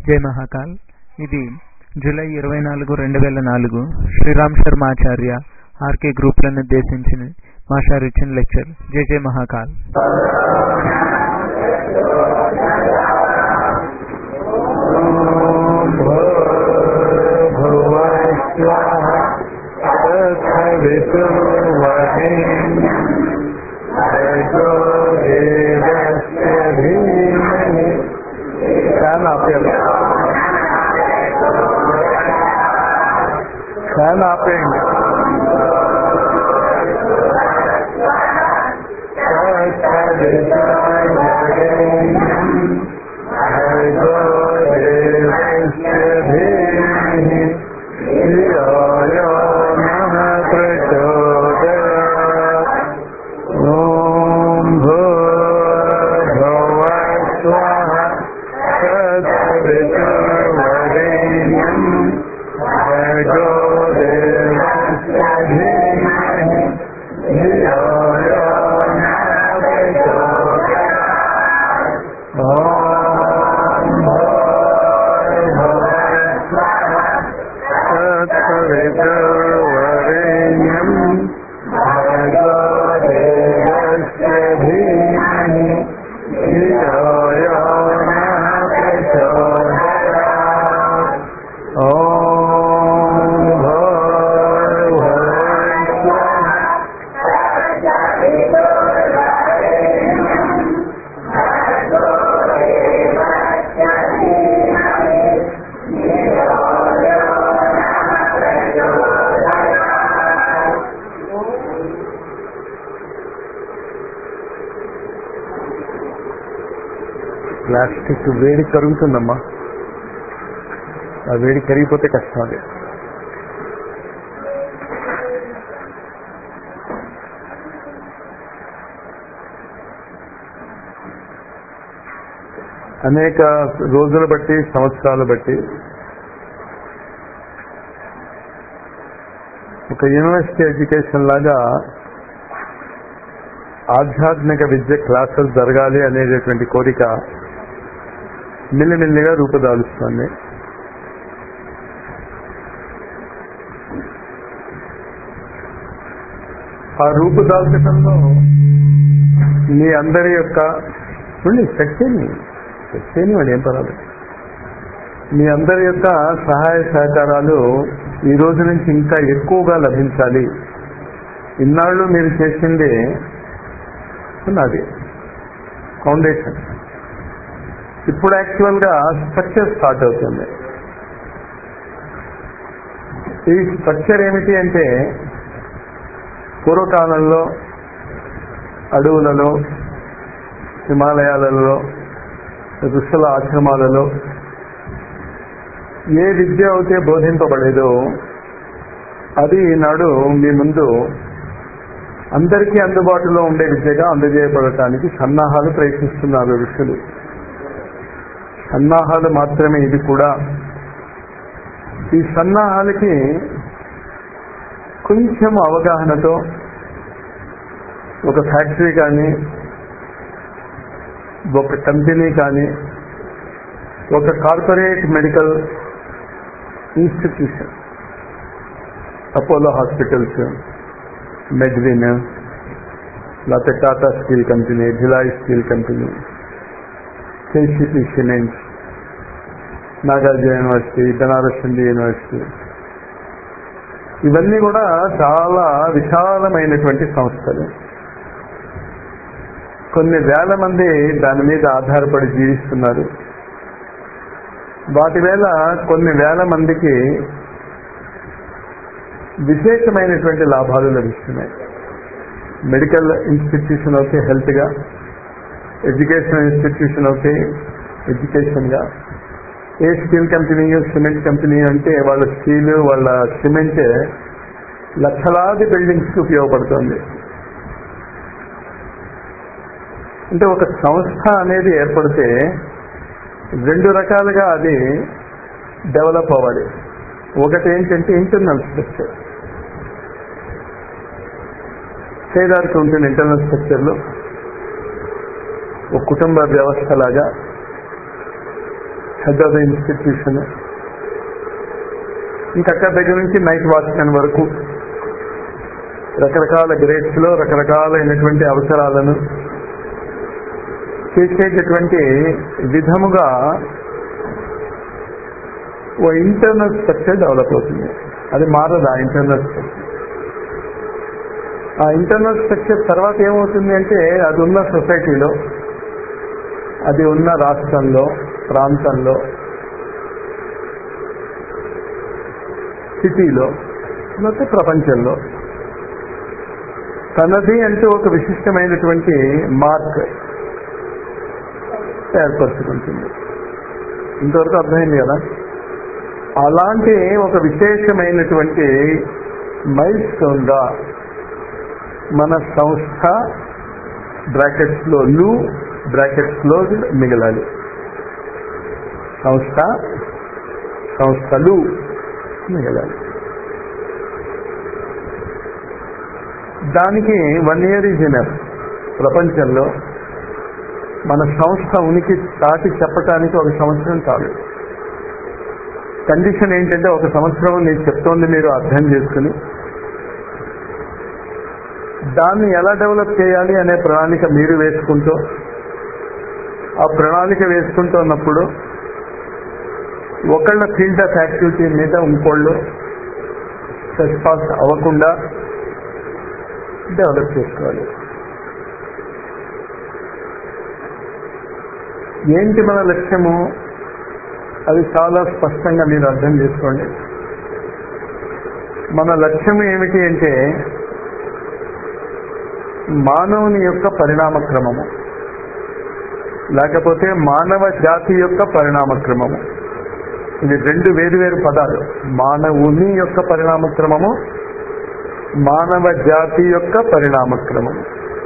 జై మహాకాల్ ఇది జూలై ఇరవై నాలుగు రెండు వేల నాలుగు శ్రీరామ్ శర్మాచార్య ఆర్కే గ్రూప్లను ఉద్దేశించి మాస్టర్ ఇచ్చిన లెక్చర్ జై జై మహాకాల్ ఫ్యాన్ ఆపేయాలి ఫ్యాన్ ఆపేయండి ఓం భూర్భువ స్వః తత్సవితుర్వరేణ్యం భర్గో దేవస్య ధీమహి ధియో యో నః ప్రచోదయాత్. ఓం భూర్భువ స్వః తత్సవితుర్వరేణ్యం భర్గో దేవస్య ధీమహి ధియో యో నః ప్రచోదయాత్. ఓం భూర్భువ స్వః ప్లాస్టిక్ వేడి కరుగుతుందమ్మా ఆ వేడి కరిగిపోతే కష్టం అది అనేక రోజులు బట్టి సంవత్సరాలు బట్టి ఒక యూనివర్సిటీ ఎడ్యుకేషన్ లాగా ఆధ్యాత్మిక విద్య క్లాసెస్ జరగాలి అనేటటువంటి కోరిక మెల్లిమెల్లిగా రూపుదాలుస్తుంది ఆ రూపుదాల్చడంలో మీ అందరి యొక్క చూడండి శక్తిని శక్తిని వాడు ఏం పర్వాలేదు మీ అందరి యొక్క సహాయ సహకారాలు ఈ రోజు నుంచి ఇంకా ఎక్కువగా లభించాలి ఇన్నాళ్ళు మీరు చేసింది ఉన్నది ఫౌండేషన్ ఇప్పుడు యాక్చువల్ గా స్ట్రక్చర్ స్టార్ట్ అవుతుంది ఈ స్ట్రక్చర్ ఏమిటి అంటే పూర్వకాలంలో అడవులలో హిమాలయాలలో ఋషుల ఆశ్రమాలలో ఏ విద్య అయితే బోధింపబడేదో అది ఈనాడు మీ ముందు అందరికీ అందుబాటులో ఉండే విద్యగా అందజేయబడటానికి సన్నాహాలు ప్రయత్నిస్తున్నారు ఋషులు సన్నాహాలు మాత్రమే ఇది కూడా ఈ సన్నాహాలకి కొంచెం అవగాహనతో ఒక ఫ్యాక్టరీ కానీ ఒక కంపెనీ కానీ ఒక corporate medical institution Apollo hospitals Medwin లేకపోతే Tata steel company Bhilai steel company KCP cement Nagarjuna university Banaras Hindu university ఇవన్నీ కూడా చాలా విశాలమైనటువంటి సంస్థలు కొన్ని వేల మంది దాని మీద ఆధారపడి జీవిస్తున్నారు వాటి వేళ కొన్ని వేల మందికి విశేషమైనటువంటి లాభాలు లభిస్తున్నాయి మెడికల్ ఇన్స్టిట్యూషన్ అయితే హెల్త్గా ఎడ్యుకేషనల్ ఇన్స్టిట్యూషన్ అయితే ఎడ్యుకేషన్గా ఏ స్టీల్ కంపెనీ సిమెంట్ కంపెనీ అంటే వాళ్ళ స్టీల్ వాళ్ళ సిమెంట్ లక్షలాది బిల్డింగ్స్కి ఉపయోగపడుతుంది అంటే ఒక సంస్థ అనేది ఏర్పడితే రెండు రకాలుగా అది డెవలప్ అవ్వాలి ఒకటి ఏంటంటే ఇంటర్నల్ స్ట్రక్చర్ చేయడానికి ఉంటుంది ఇంటర్నల్ స్ట్రక్చర్లో ఒక కుటుంబ వ్యవస్థ లాగా హెడ్ ఆఫ్ ద ఇన్స్టిట్యూషన్ ఇంకక్కడ దగ్గర నుంచి నైట్ వాచ్మెన్ వరకు రకరకాల గ్రేడ్స్ లో రకరకాలైనటువంటి అవసరాలను చేసేటటువంటి విధముగా ఓ ఇంటర్నల్ స్ట్రక్చర్ డెవలప్ అవుతుంది అది మారదు ఆ ఇంటర్నల్ స్ట్రక్చర్ ఆ ఇంటర్నల్ స్ట్రక్చర్ తర్వాత ఏమవుతుంది అంటే అది ఉన్న సొసైటీలో అది ఉన్న రాష్ట్రంలో ప్రాంతంలో సిటీలో లేకపోతే ప్రపంచంలో తనది అంటూ ఒక విశిష్టమైనటువంటి మార్క్ ఏర్పరచుకుంటుంది ఇంతవరకు అర్థమైంది కదా అలాంటి ఒక విశేషమైనటువంటి మైల్ స్టోన్గా మన సంస్థ బ్రాకెట్స్ లో లు బ్రాకెట్స్ లో మిగలాలి సంస్థ సంస్థలు మిగలాలి దానికి వన్ ఇయర్ ఈజ్ ఇనర్ ప్రపంచంలో మన సంస్థ ఉనికి దాటి చెప్పటానికి ఒక సంవత్సరం చాలు కండిషన్ ఏంటంటే ఒక సంవత్సరం నేను చెప్తోంది మీరు అర్థం చేసుకుని దాన్ని ఎలా డెవలప్ చేయాలి అనే ప్రణాళిక మీరు వేసుకుంటూ ఆ ప్రణాళిక వేసుకుంటున్నప్పుడు ఒకళ్ళ ఫీల్డ్ ఆఫ్ యాక్టివిటీ మీద ఇంకోళ్ళు రెస్పాన్స్ అవ్వకుండా డెవలప్ చేసుకోవాలి ఏంటి మన లక్ష్యము అది చాలా స్పష్టంగా మీరు అర్థం చేసుకోండి మన లక్ష్యం ఏమిటి అంటే మానవుని యొక్క పరిణామ క్రమము లేకపోతే మానవ జాతి యొక్క పరిణామ క్రమము ఇవి రెండు వేరు వేరు పదాలు మానవుని యొక్క పరిణామ క్రమము మానవ జాతి యొక్క పరిణామ క్రమము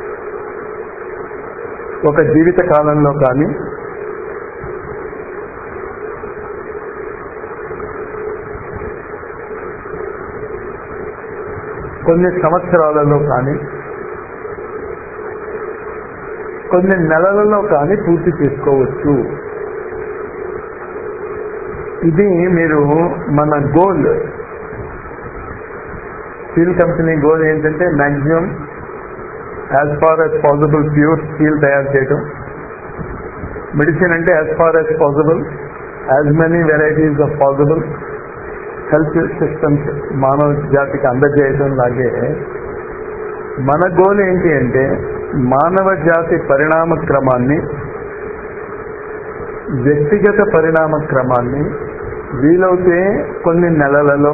ఒక జీవిత కాలంలో కానీ కొన్ని సంవత్సరాలలో కానీ కొన్ని నెలలలో కానీ పూర్తి చేసుకోవచ్చు ఇది మీరు మన గోల్ స్టీల్ కంపెనీ గోల్ ఏంటంటే maximum as far as possible pure steel తయారు చేయటం మెడిసిన్ అంటే as far as possible as many varieties of possible health systems మానవ జాతికి అందజేయడం లాగే మన గోల్ ఏంటి అంటే మానవ జాతి పరిణామ క్రమాన్ని వ్యక్తిగత పరిణామ క్రమాన్ని వీలవుతే కొన్ని నెలలలో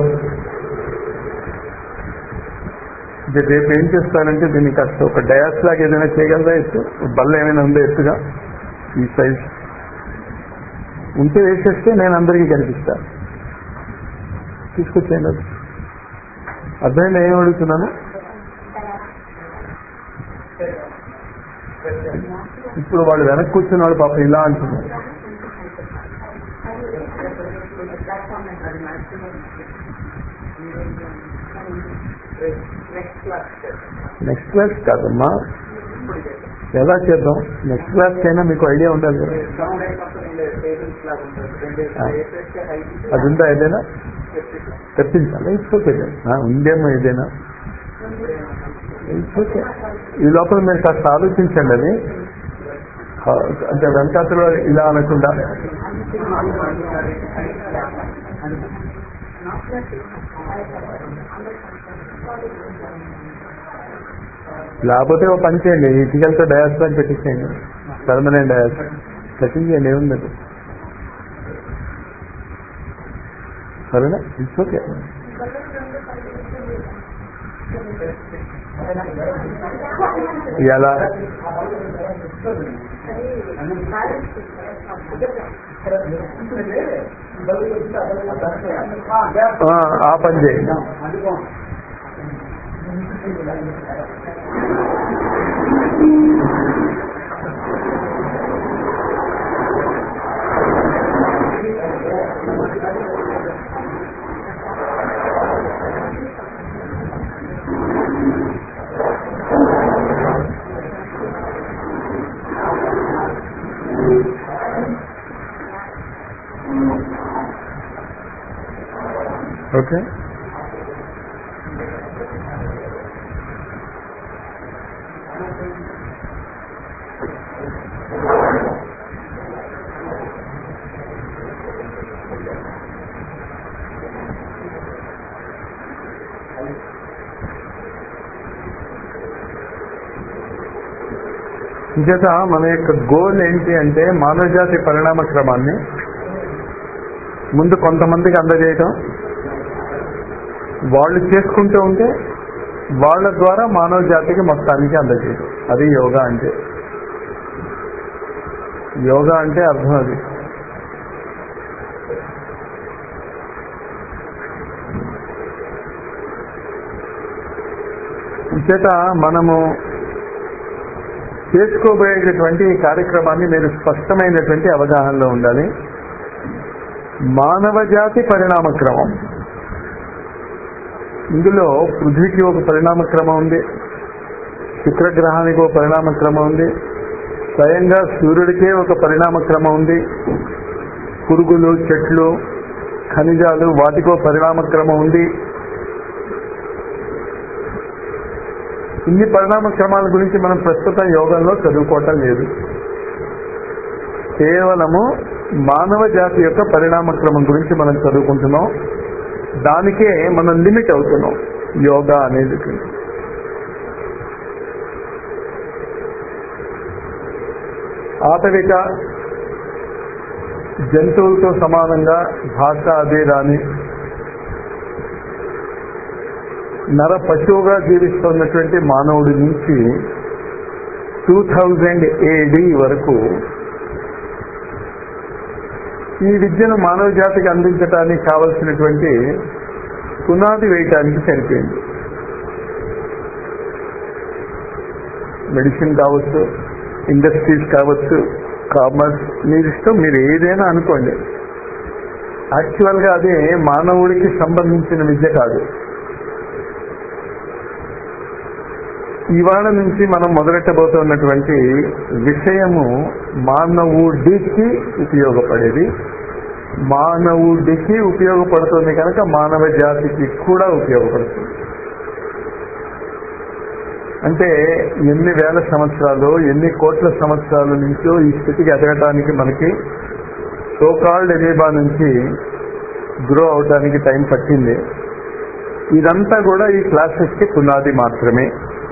ఇది రేపు ఏం చేస్తానంటే దీన్ని కాస్త ఒక డయాస్ లాగా ఏదైనా చేయగలరా ఎత్తు బల్ల ఏమైనా ఉందో ఎత్తుగా ఈ సైజ్ ఉంటే వేసేస్తే నేను అందరికీ కనిపిస్తా తీసుకొచ్చేయండి అది అర్థమైంది ఏం అడుగుతున్నాను ఇప్పుడు వాళ్ళు వెనక్కి కూర్చున్నాడు పాపం ఇలా అంటున్నారు నెక్స్ట్ క్లాస్ కాదమ్మా ఎలా చేద్దాం నెక్స్ట్ క్లాస్ అయినా మీకు ఐడియా ఉండాలి కదా అది ఉందా ఏదైనా తెప్పించాలి ఇట్స్ ఓకే ఉందేమో ఏదైనా ఇట్స్ ఓకే ఈ లోపల మీరు కాస్త ఆలోచించండి అది ఆ, అంటే వెంకటలో ఇలా అనకుండా లేకపోతే ఒక పని చేయండి ఇటుకలతో డయాస్ లాగా పెట్టించేయండి పర్మనెంట్ డయాస్ పెట్టించేయండి ఏముంది సరేనా ఇట్స్ ఓకే ఎలా ఆ, ఆ పని చేయండి ఓకే ఇంచేత మన యొక్క గోల్ ఏంటి అంటే మానవజాతి పరిణామ క్రమాన్ని ముందు కొంతమందికి అందజేయటం వాళ్ళు చేసుకుంటూ ఉంటే వాళ్ళ ద్వారా మానవ జాతికి మొత్తానికి అందజేయడం అది యోగా అంటే యోగా అంటే అర్థం అది చేత మనము చేసుకోబోయేటటువంటి ఈ కార్యక్రమాన్ని మీరు స్పష్టమైనటువంటి అవగాహనలో ఉండాలి మానవ జాతి పరిణామ క్రమం ఇందులో పృథ్వీకి ఒక పరిణామ క్రమం ఉంది శుక్రగ్రహానికి ఒక పరిణామ క్రమం ఉంది స్వయంగా సూర్యుడికే ఒక పరిణామ క్రమం ఉంది పురుగులు చెట్లు ఖనిజాలు వాటికో పరిణామ క్రమం ఉంది ఇన్ని పరిణామ క్రమాల గురించి మనం ప్రస్తుతం యోగంలో చదువుకోవటం లేదు కేవలము మానవ జాతి యొక్క పరిణామ క్రమం గురించి మనం చదువుకుంటున్నాం దానికే మనం లిమిట్ అవుతున్నాం యోగా అనేది ఆటవిక జంతువులతో సమానంగా భాష అదే రాని నర పశువుగా జీవిస్తున్నటువంటి మానవుడి నుంచి టూ థౌజండ్ ఏడి వరకు ఈ విద్యను మానవ జాతికి అందించడానికి కావలసినటువంటి పునాది వేయటానికి సరిపోయింది మెడిసిన్ కావచ్చు ఇండస్ట్రీస్ కావచ్చు కామర్స్ మీరు ఇష్టం మీరు ఏదైనా అనుకోండి యాక్చువల్గా అదే మానవుడికి సంబంధించిన విద్య కాదు ఇవాళ నుంచి మనం మొదలెట్టబోతున్నటువంటి విషయము మానవుడికి ఉపయోగపడేది మానవుడికి ఉపయోగపడుతుంది కనుక మానవ జాతికి కూడా ఉపయోగపడుతుంది అంటే ఎన్ని వేల సంవత్సరాలు ఎన్ని కోట్ల సంవత్సరాల నుంచో ఈ స్థితికి ఎదగటానికి మనకి సోకాల్డ్ ఎమీబా నుంచి గ్రో అవడానికి టైం పట్టింది ఇదంతా కూడా ఈ క్లాసెస్కి పునాది మాత్రమే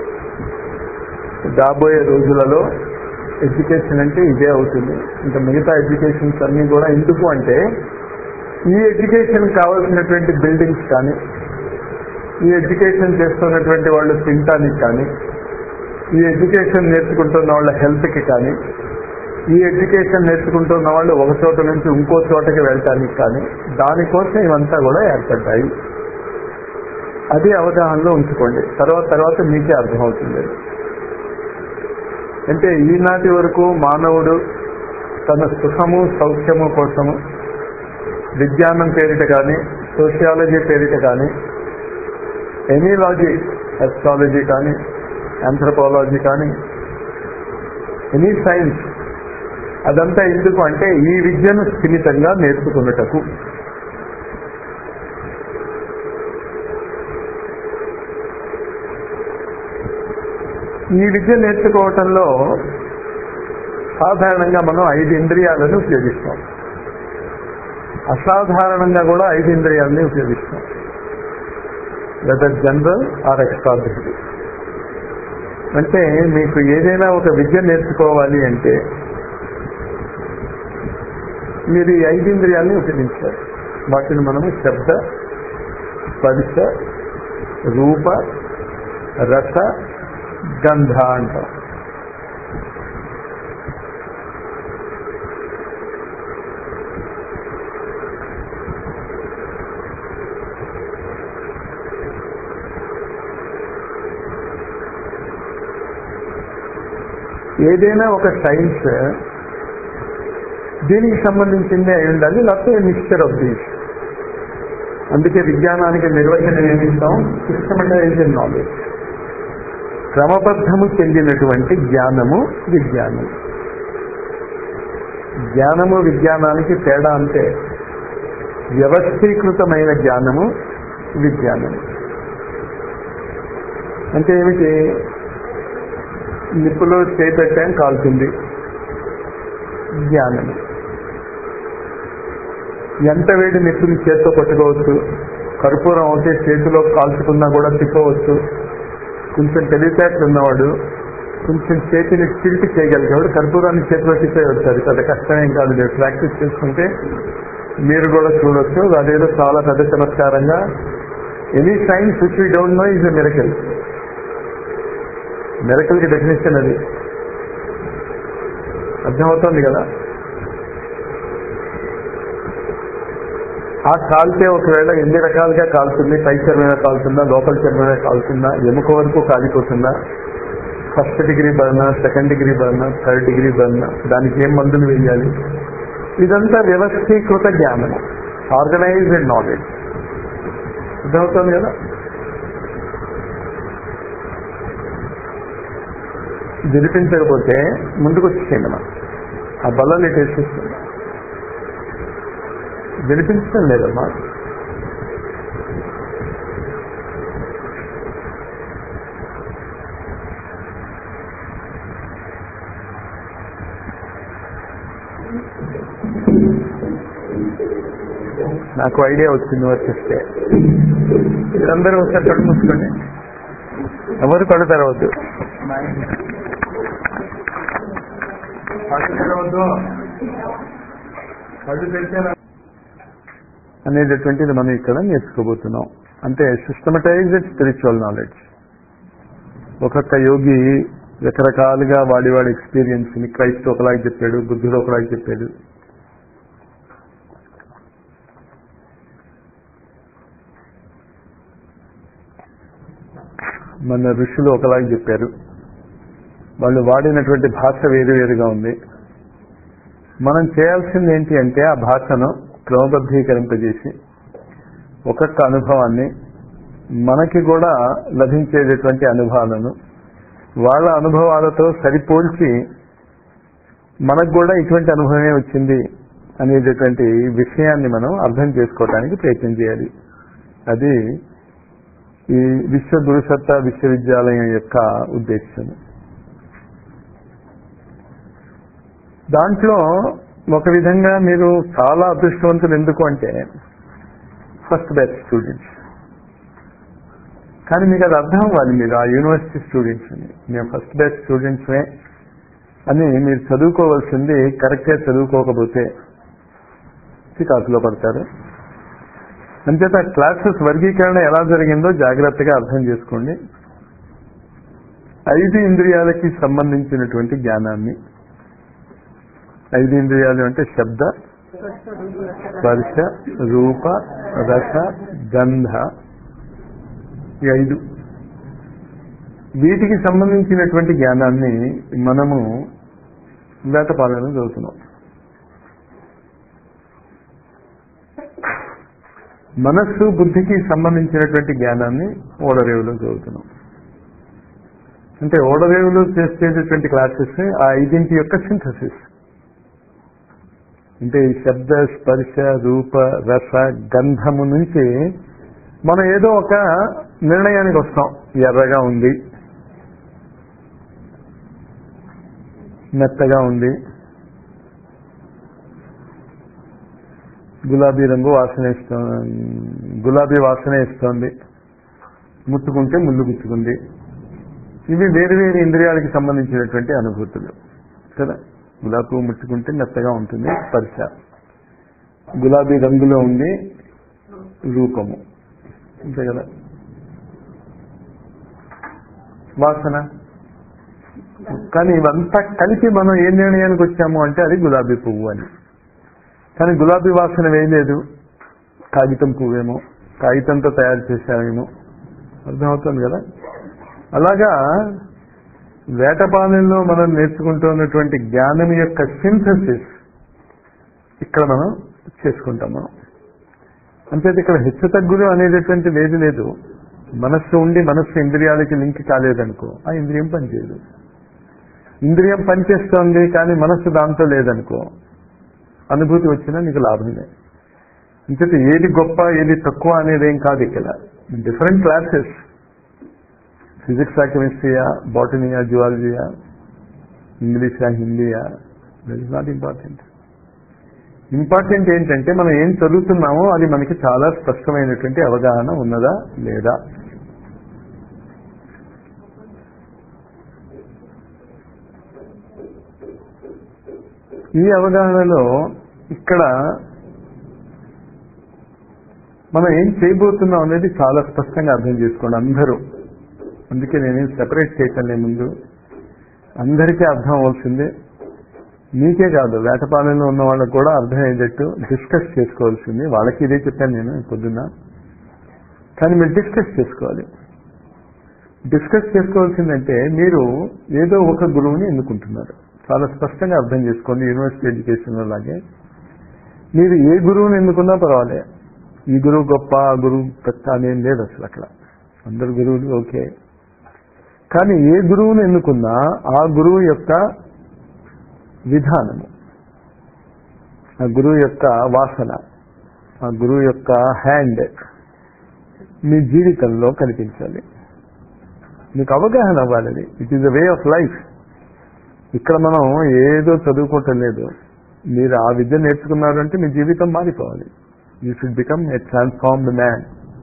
రాబోయే రోజులలో ఎడ్యుకేషన్ అంటే ఇదే అవుతుంది ఇంకా మిగతా ఎడ్యుకేషన్స్ అన్నీ కూడా ఎందుకు అంటే ఈ ఎడ్యుకేషన్ కావాల్సినటువంటి బిల్డింగ్స్ కానీ ఈ ఎడ్యుకేషన్ చేస్తున్నటువంటి వాళ్ళు తినటానికి కానీ ఈ ఎడ్యుకేషన్ నేర్చుకుంటున్న వాళ్ళ హెల్త్కి కానీ ఈ ఎడ్యుకేషన్ నేర్చుకుంటున్న వాళ్ళు ఒక చోట నుంచి ఇంకో చోటకి వెళ్ళటానికి కానీ దానికోసం ఇవంతా కూడా ఏర్పడ్డాయి అది అవగాహనలో ఉంచుకోండి తర్వాత తర్వాత మీకే అర్థమవుతుంది అంటే ఈనాటి వరకు మానవుడు తన సుఖము సౌఖ్యము కోసము విజ్ఞానం పేరిట కానీ సోషియాలజీ పేరిట కానీ ఎనీలాజీ ఎస్ట్రాలజీ కానీ ఆంథ్రపాలజీ కానీ ఎనీ సైన్స్ అదంతా ఎందుకు అంటే ఈ విద్యను స్థిమితంగా నేర్చుకున్నటకు ఈ విద్య నేర్చుకోవటంలో సాధారణంగా మనం ఐదు ఇంద్రియాలను ఉపయోగిస్తాం అసాధారణంగా కూడా ఐదు ఇంద్రియాలని ఉపయోగిస్తాం వెదర్ జనరల్ ఆర్ ఎక్స్ట్రాడినరీ అంటే మీకు ఏదైనా ఒక విద్య నేర్చుకోవాలి అంటే మీరు ఈ ఐదు ఇంద్రియాలని ఉపయోగించారు వాటిని మనము శబ్ద స్పర్శ రూప రస గంధ అంటాం ఏదైనా ఒక సైన్స్ దీనికి సంబంధించిందే అయి ఉండాలి లేకపోతే మిక్స్చర్ ఆఫ్ దీస్ అందుకే విజ్ఞానానికి నిర్వచనం ఏమిస్తాం సిస్టమటైజ్డ్ నాలెడ్జ్ క్రమబద్ధము చెందినటువంటి జ్ఞానము విజ్ఞానం జ్ఞానము విజ్ఞానానికి తేడా అంటే వ్యవస్థీకృతమైన జ్ఞానము విజ్ఞానం అంటే ఏమిటి నిప్పులో చేపెట్టాం కాలుతుంది జ్ఞానం ఎంత వేడి నిప్పుని చేత్తో పట్టుకోవచ్చు కర్పూరం అయితే చేతిలో కాల్చుకున్నా కూడా తిప్పవచ్చు కొంచెం తెలివితేటలు ఉన్నవాడు కొంచెం చేతిని టిల్ట్ చేయగలిగేవాడు కర్పూరాన్ని చేతిలో తిప్పేయవచ్చు అది పెద్ద కష్టమేం కాదు మీరు ప్రాక్టీస్ చేసుకుంటే మీరు కూడా చూడొచ్చు అదేదో చాలా పెద్ద చమత్కారంగా any science which we don't know is a miracle miracle కి డెఫినేషన్ అది అర్థమవుతోంది కదా ఆ కాల్తే ఒకవేళ ఎన్ని రకాలుగా కాలుతుంది పై చర్మమే కాలుతుందా లోపల చర్మమే కాలుతుందా ఎముక వరకు కాలిపోతుందా first degree burn second degree burn third degree burn దానికి ఏం మందులు వేయాలి ఇదంతా వ్యవస్థీకృత జ్ఞానం ఆర్గనైజ్డ్ నాలెడ్జ్ అర్థమవుతుంది కదా వినిపించకపోతే ముందుకు వచ్చేయండి మనం ఆ బల్లని టేసేస్తుంది వినిపించడం లేదమ్మా నాకు ఐడియా వచ్చింది వచ్చేస్తే మీరందరూ ఒకసారి కళ్ళు మూసుకోండి ఎవరు కళ్ళు తెరవద్దు కళ్ళు తెరవద్దు కళ్ళు తెరిచారా అనేటటువంటిది మనం ఇక్కడ నేర్చుకోబోతున్నాం అంటే సిస్టమటైజ్డ్ స్పిరిచువల్ నాలెడ్జ్ ఒక్కొక్క యోగి రకరకాలుగా వాడి వాడి ఎక్స్పీరియన్స్ ని క్రైస్తు ఒకలాగా చెప్పాడు బుద్ధుడు ఒకలాగా చెప్పాడు మన ఋషులు ఒకలాగా చెప్పారు వాళ్ళు వాడినటువంటి భాష వేరు వేరుగా ఉంది మనం చేయాల్సింది ఏంటి అంటే ఆ భాషను క్రమబద్ధీకరింపజేసి ఒక్కొక్క అనుభవాన్ని మనకి కూడా లభించేటటువంటి అనుభవాలను వాళ్ళ అనుభవాలతో సరిపోల్చి మనకు కూడా ఇటువంటి అనుభవమే వచ్చింది అనేటటువంటి విషయాన్ని మనం అర్థం చేసుకోవడానికి ప్రయత్నం చేయాలి అది ఈ విశ్వ గురుసత్తా విశ్వవిద్యాలయం యొక్క ఉద్దేశం దాంట్లో ఒక విధంగా మీరు చాలా అదృష్టవంతులు ఎందుకు అంటే ఫస్ట్ బ్యాచ్ స్టూడెంట్స్ కానీ మీకు అది అర్థం అవ్వాలి మీరు ఆ యూనివర్సిటీ స్టూడెంట్స్ అని మేము ఫస్ట్ బ్యాచ్ స్టూడెంట్స్మే అని మీరు చదువుకోవాల్సింది కరెక్ట్గా చదువుకోకపోతే చికాకులో పడతారు అంచేత క్లాసెస్ వర్గీకరణ ఎలా జరిగిందో జాగ్రత్తగా అర్థం చేసుకోండి ఐదు ఇంద్రియాలకి సంబంధించినటువంటి జ్ఞానాన్ని ఐదు ఇంద్రియాలు అంటే శబ్ద స్పర్శ రూప రస గంధ ఈ ఐదు వీటికి సంబంధించినటువంటి జ్ఞానాన్ని మనము వేటపాలన చదువుతున్నాం మనస్సు బుద్ధికి సంబంధించినటువంటి జ్ఞానాన్ని ఓడరేవులో చదువుతున్నాం అంటే ఓడరేవులో చేసేటటువంటి క్లాసెస్ ఆ ఐదింటి యొక్క సింథసిస్ అంటే ఈ శబ్ద స్పర్శ రూప రస గంధము నుంచి మనం ఏదో ఒక నిర్ణయానికి వస్తాం ఎర్రగా ఉంది మెత్తగా ఉంది గులాబీ రంగు వాసన ఇస్తుంది గులాబీ వాసన ఇస్తోంది ముట్టుకుంటే ముళ్ళు గుచ్చుకుంది ఇవి వేరు వేరు ఇంద్రియాలకి సంబంధించినటువంటి అనుభూతులు కదా గులాబీ పువ్వు ముట్టుకుంటే మెత్తగా ఉంటుంది స్పర్శ గులాబీ రంగులో ఉంది రూపము అంతే కదా వాసన కానీ ఇవంతా కలిపి మనం ఏ నిర్ణయానికి వచ్చాము అంటే అది గులాబీ పువ్వు అని కానీ గులాబీ వాసన వేయలేదు కాగితం పువ్వేమో కాగితంతో తయారు చేశామేమో అర్థమవుతుంది కదా అలాగా వేటపాలెంలో మనం నేర్చుకుంటున్నటువంటి జ్ఞానం యొక్క సింథసిస్ ఇక్కడ మనం చేసుకుంటాం మనం అంతేత ఇక్కడ హెచ్చు తగ్గులు అనేటటువంటి లేదు లేదు మనస్సు ఉండి మనస్సు ఇంద్రియాలకి లింక్ కాలేదనుకో ఆ ఇంద్రియం పనిచేయదు ఇంద్రియం పనిచేస్తోంది కానీ మనస్సు దాంతో లేదనుకో అనుభూతి వచ్చినా నీకు లాభమే ఇంకటి ఏది గొప్ప ఏది తక్కువ అనేది ఏం కాదు ఇక్కడ డిఫరెంట్ క్లాసెస్ ఫిజిక్సా కెమిస్ట్రీయా బాటనీయా జువాలజీయా ఇంగ్లీషా హిందీయా that is not important important ఏంటంటే మనం ఏం చదువుతున్నామో అది మనకి చాలా స్పష్టమైనటువంటి అవగాహన ఉన్నదా లేదా ఈ అవగాహనలో ఇక్కడ మనం ఏం చేయబోతున్నాం అనేది చాలా స్పష్టంగా అర్థం చేసుకోండి అందరూ అందుకే నేనేం సెపరేట్ చేయటం ముందు అందరికీ అర్థం అవ్వాల్సిందే మీకే కాదు వేటపాలెంలో ఉన్న వాళ్ళకు కూడా అర్థమయ్యేటట్టు డిస్కస్ చేసుకోవాల్సింది వాళ్ళకి ఇదే చెప్పాను నేను పొద్దున్న కానీ మీరు డిస్కస్ చేసుకోవాలి డిస్కస్ చేసుకోవాల్సిందంటే మీరు ఏదో ఒక గురువుని ఎన్నుకుంటున్నారు చాలా స్పష్టంగా అర్థం చేసుకోండి యూనివర్సిటీ ఎడ్యుకేషన్ లాగే మీరు ఏ గురువుని ఎన్నుకున్నా పర్వాలే ఈ గురువు గొప్ప ఆ గురువు పెద్ద అనేం లేదు అసలు అక్కడ అందరు గురువులు ఓకే కానీ ఏ గురువుని ఎన్నుకున్నా ఆ గురువు యొక్క విధానము ఆ గురువు యొక్క వాసన ఆ గురువు యొక్క హ్యాండ్ మీ జీవితంలో కనిపించాలి మీకు అవగాహన అవ్వాలి it is a way of life ఇక్కడ మనం ఏదో చదువుకోవటం లేదు మీరు ఆ విద్య నేర్చుకున్నారంటే మీ జీవితం మారిపోవాలి you should become a transformed man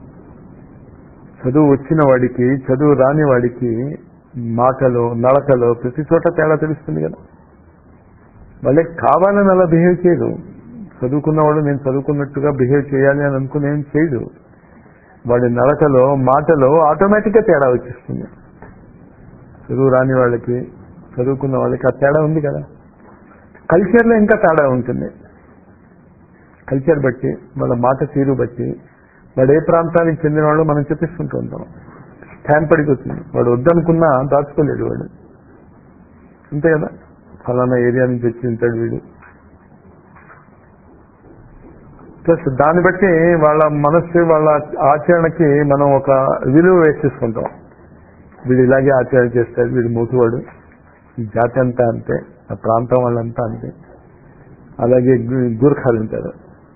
చదువు వచ్చిన వాడికి చదువు రాని వాడికి మాటలో నడకలో ప్రతి చోట తేడా తెలుస్తుంది కదా వాళ్ళకి కావాలని అలా బిహేవ్ చేయడు చదువుకున్నవాడు నేను చదువుకున్నట్టుగా బిహేవ్ చేయాలి అని అనుకుని ఏం చేయడు వాడి నడకలో మాటలో ఆటోమేటిక్గా తేడా వచ్చేస్తుంది చదువు రాని వాళ్ళకి చదువుకున్న వాళ్ళకి ఆ తేడా ఉంది కదా కల్చర్లో ఇంకా తేడా ఉంటుంది కల్చర్ బట్టి వాళ్ళ మాట తీరు బట్టి వాడు ఏ ప్రాంతానికి చెందిన వాళ్ళు మనం చెప్పిస్తుంటూ ఉంటాం స్టాంప్ పడిపోతుంది వాడు వద్దనుకున్నా దాచుకోలేడు వాడు అంతే కదా ఫలానా ఏరియా నుంచి వచ్చి ఉంటాడు వీడు ప్లస్ దాన్ని బట్టి వాళ్ళ మనస్సు వాళ్ళ ఆచరణకి మనం ఒక విలువ వేసేసుకుంటాం వీడు ఇలాగే ఆచరణ చేస్తాడు వీడు మూతువాడు ఈ జాతి అంతా అంతే ఆ ప్రాంతం వాళ్ళంతా అంతే అలాగే గు- గూర్ఖాలు ఉంటారు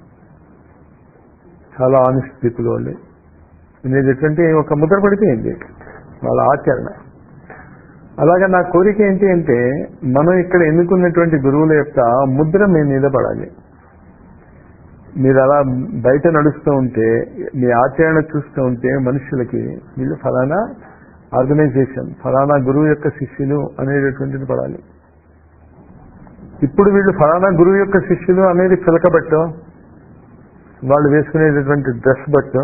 చాలా ఆనెస్ట్ పీపుల్ వాళ్ళు అనేది ఎటువంటి ఒక ముద్ర పడిపోయింది వాళ్ళ ఆచరణ అలాగే నా కోరిక ఏంటి అంటే మనం ఇక్కడ ఎన్నుకున్నటువంటి గురువుల యొక్క ముద్ర మీ మీద పడాలి మీరు అలా బయట నడుస్తూ ఉంటే మీ ఆచరణ చూస్తూ ఉంటే మనుషులకి వీళ్ళు ఫలానా ఆర్గనైజేషన్ ఫలానా గురువు యొక్క శిష్యులు అనేటటువంటిది పడాలి ఇప్పుడు వీళ్ళు ఫలానా గురువు యొక్క శిష్యులు అనేది చిలకబట్టో వాళ్ళు వేసుకునేటటువంటి డ్రెస్ బట్టో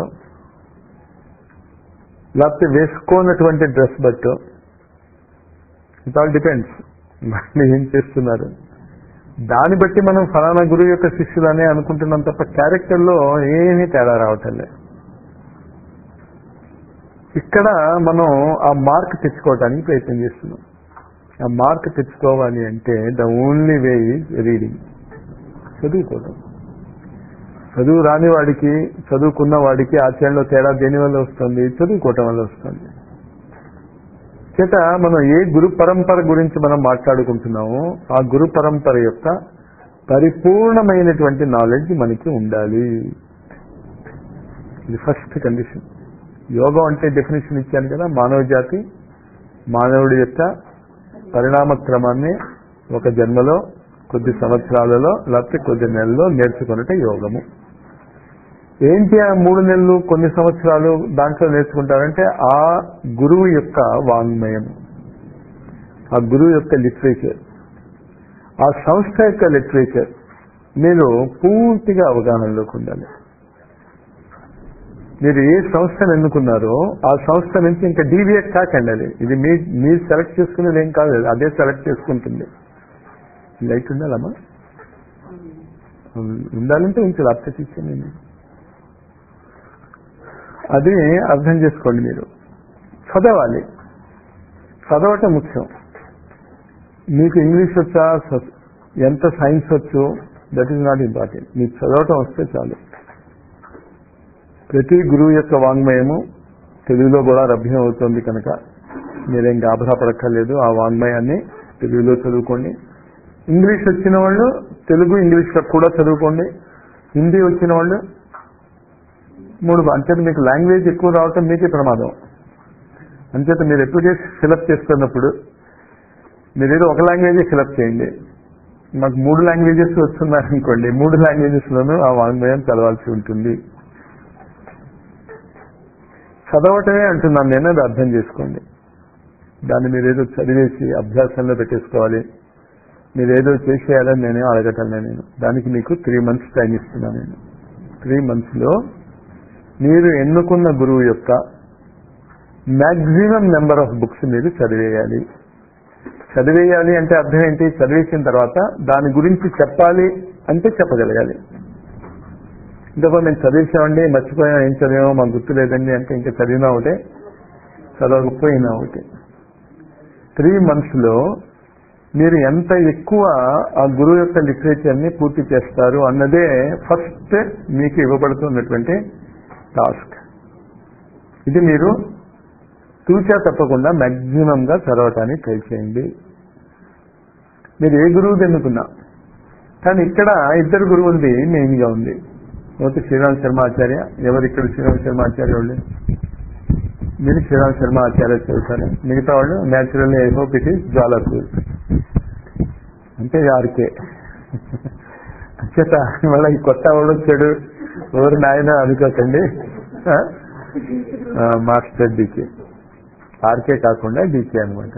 లేకపోతే వేసుకోనటువంటి డ్రెస్ బట్టో ఇట్ ఆల్ డిపెండ్స్ వాళ్ళు ఏం చేస్తున్నారు దాన్ని బట్టి మనం ఫలానా గురువు యొక్క శిష్యులనే అనుకుంటున్నాం తప్ప క్యారెక్టర్లో ఏమీ తేడా రావటం లేదు ఇక్కడ మనం ఆ మార్క్ తెచ్చుకోవడానికి ప్రయత్నం చేస్తున్నాం ఆ మార్క్ తెచ్చుకోవాలి అంటే the only way is reading చదువుకోవడం చదువు రాని వాడికి చదువుకున్న వాడికి ఆచరణలో తేడా దేని వల్ల వస్తుంది చదువుకోవటం వల్ల వస్తుంది చేత మనం ఏ గురు పరంపర గురించి మనం మాట్లాడుకుంటున్నామో ఆ గురు పరంపర యొక్క పరిపూర్ణమైనటువంటి నాలెడ్జ్ మనకి ఉండాలి ఇది ఫస్ట్ కండిషన్ యోగం అంటే డెఫినేషన్ ఇచ్చాను కదా మానవ జాతి మానవుడి యొక్క పరిణామ క్రమాన్ని ఒక జన్మలో కొద్ది సంవత్సరాలలో లేకపోతే కొద్ది నెలల్లో నేర్చుకున్నట్టే యోగము ఏంటి ఆ మూడు నెలలు కొన్ని సంవత్సరాలు దాంట్లో నేర్చుకుంటారంటే ఆ గురువు యొక్క వాంగ్మయం ఆ గురువు యొక్క లిటరేచర్ ఆ సంస్థ యొక్క లిటరేచర్ మీరు పూర్తిగా అవగాహనలోకి ఉండాలి మీరు ఏ సంస్థను ఎన్నుకున్నారో ఆ సంస్థ నుంచి ఇంకా డీవియేట్ కాకండి అది ఇది మీ మీరు సెలెక్ట్ చేసుకునేది ఏం కాదు అది అదే సెలెక్ట్ చేసుకుంటుంది లైట్ ఉండాలమ్మా ఉండాలంటే ఉంచాలి అప్సెట్ ఇచ్చాను నేను అది అర్థం చేసుకోండి మీరు చదవాలి చదవటం ముఖ్యం మీకు ఇంగ్లీష్ వచ్చా స- ఎంత సైన్స్ వచ్చు దట్ ఈస్ నాట్ ఇంపార్టెంట్ మీకు చదవటం వస్తే చాలు ప్రతి గురువు యొక్క వాంగ్మయము తెలుగులో కూడా లభ్యం అవుతుంది కనుక మీరేం గాభరా పడక్కర్లేదు ఆ వాంగ్మయాన్ని తెలుగులో చదువుకోండి ఇంగ్లీష్ వచ్చిన వాళ్ళు తెలుగు ఇంగ్లీష్లో కూడా చదువుకోండి హిందీ వచ్చిన వాళ్ళు మూడు అంచేత మీకు లాంగ్వేజ్ ఎక్కువ రావటం మీకే ప్రమాదం అంచేత మీరు అప్లికేషన్ ఫిలప్ చేస్తున్నప్పుడు మీరు ఏదో ఒక లాంగ్వేజే ఫిలప్ చేయండి మాకు మూడు లాంగ్వేజెస్ వస్తున్నారనుకోండి మూడు లాంగ్వేజెస్ లోనూ ఆ వాంగ్మయం చదవాల్సి ఉంటుంది చదవటమే అంటున్నాను నేను అది అర్థం చేసుకోండి దాన్ని మీరు ఏదో చదివేసి అభ్యాసంలో పెట్టేసుకోవాలి మీరు ఏదో చేసేయాలని నేనే అడగటం నేను దానికి మీకు త్రీ మంత్స్ టైం ఇస్తున్నాను నేను త్రీ మంత్స్ లో మీరు ఎన్నుకున్న గురువు యొక్క మ్యాక్సిమం నెంబర్ ఆఫ్ బుక్స్ మీరు చదివేయాలి చదివేయాలి అంటే అర్థం ఏంటి చదివేసిన తర్వాత దాని గురించి చెప్పాలి అంటే చెప్పగలగాలి ఇంతకు మేము చదివేసామండి మర్చిపోయాం ఏం చదివామో మాకు గుర్తు లేదండి అంటే ఇంకా చదివినా ఒకటే చదవకపోయినా ఒకటే త్రీ మంత్స్ లో మీరు ఎంత ఎక్కువ ఆ గురువు యొక్క లిటరేచర్ ని పూర్తి చేస్తారు అన్నదే ఫస్ట్ మీకు ఇవ్వబడుతున్నటువంటి టాస్క్ ఇది మీరు తూచా తప్పకుండా మ్యాక్సిమం గా చదవటానికి ట్రై చేయండి మీరు ఏ గురువు ఎన్నుకున్నా కానీ ఇక్కడ ఇద్దరు గురువులది మెయిన్ గా ఉంది ఒకటి శ్రీరామ్ శర్మ ఆచార్య ఎవరు ఇక్కడ శ్రీరామ్ శర్మ ఆచార్య వాళ్ళు మీరు శ్రీరామ్ శర్మ ఆచార్య చదువుతారు మిగతా వాళ్ళు naturally I hope it is Jwalapur అంటే ఆర్కే అంచేత మళ్ళీ ఈ కొత్త వాడు వచ్చాడు ఎవరు నాయన అనుకోకండి ఆ? ఆ, మాస్టర్ డీకే ఆర్కే కాకుండా డీకే అనమాట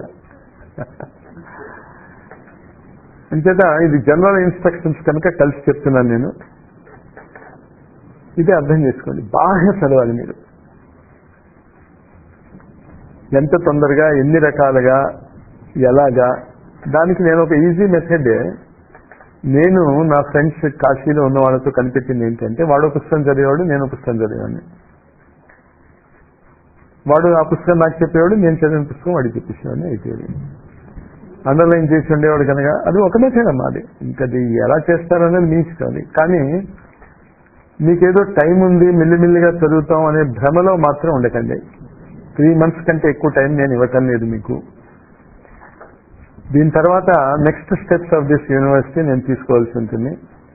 అంచేత ఇది జనరల్ ఇన్స్ట్రక్షన్స్ కనుక కలిసి చెప్తున్నాను నేను ఇది అర్థం చేసుకోండి బాగా చదవాలి మీరు ఎంత తొందరగా ఎన్ని రకాలుగా ఎలాగా దానికి నేను ఒక ఈజీ మెథడ్ నేను నా ఫ్రెండ్స్ కాశీలో ఉన్న వాళ్ళతో కనిపెట్టింది ఏంటంటే వాడు ఒక పుస్తకం చదివాడు నేను ఒక పుస్తకం చదివాను వాడు ఆ పుస్తకం నాకు చెప్పేవాడు నేను చదివిన పుస్తకం వాడికి చెప్పేసేవాడిని అయిపోయేది అండర్లైన్ చేసి ఉండేవాడు కనుక అది ఒక మెథడ్ అమ్మా అది ఇంకా అది ఎలా చేస్తారనేది మీ ఇష్టం అది కానీ మీకేదో టైం ఉంది మెల్లిమెల్లిగా చదువుతాం అనే భ్రమలో మాత్రం ఉండకండి త్రీ మంత్స్ కంటే ఎక్కువ టైం నేను ఇవ్వటం లేదు మీకు దీని తర్వాత next steps of this university నేను తీసుకోవాల్సి ఉంటుంది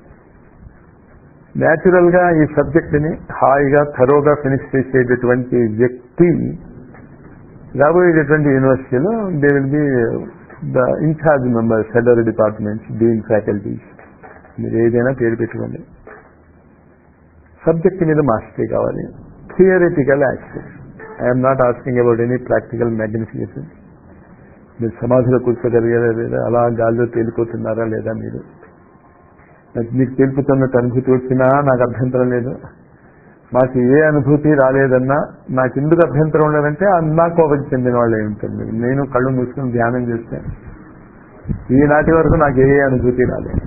న్యాచురల్ గా ఈ సబ్జెక్ట్ ని హాయిగా థరోగా ఫినిష్ చేసేటటువంటి వ్యక్తి రాబోయేటటువంటి యూనివర్సిటీలో they will be the incharge members federal departments dean faculties మీరు ఏదైనా పేరు పెట్టుకోండి సబ్జెక్ట్ మీద మాస్టరీ కావాలి theoretical access I'm not asking about any practical magnification మీరు సమాధిలో కూర్చోగలిగారా లేదా అలా గాల్లో తేలిపోతున్నారా లేదా మీరు నాకు మీకు తెలుపుతున్నట్టు అనుభూతి వచ్చినా నాకు అభ్యంతరం లేదు మాకు ఏ అనుభూతి రాలేదన్నా నాకు ఎందుకు అభ్యంతరం ఉండదంటే నా కోపం చెందిన వాళ్ళు ఏమి ఉంటుంది నేను కళ్ళు మూసుకుని ధ్యానం చేస్తే ఈనాటి వరకు నాకు ఏ అనుభూతి రాలేదు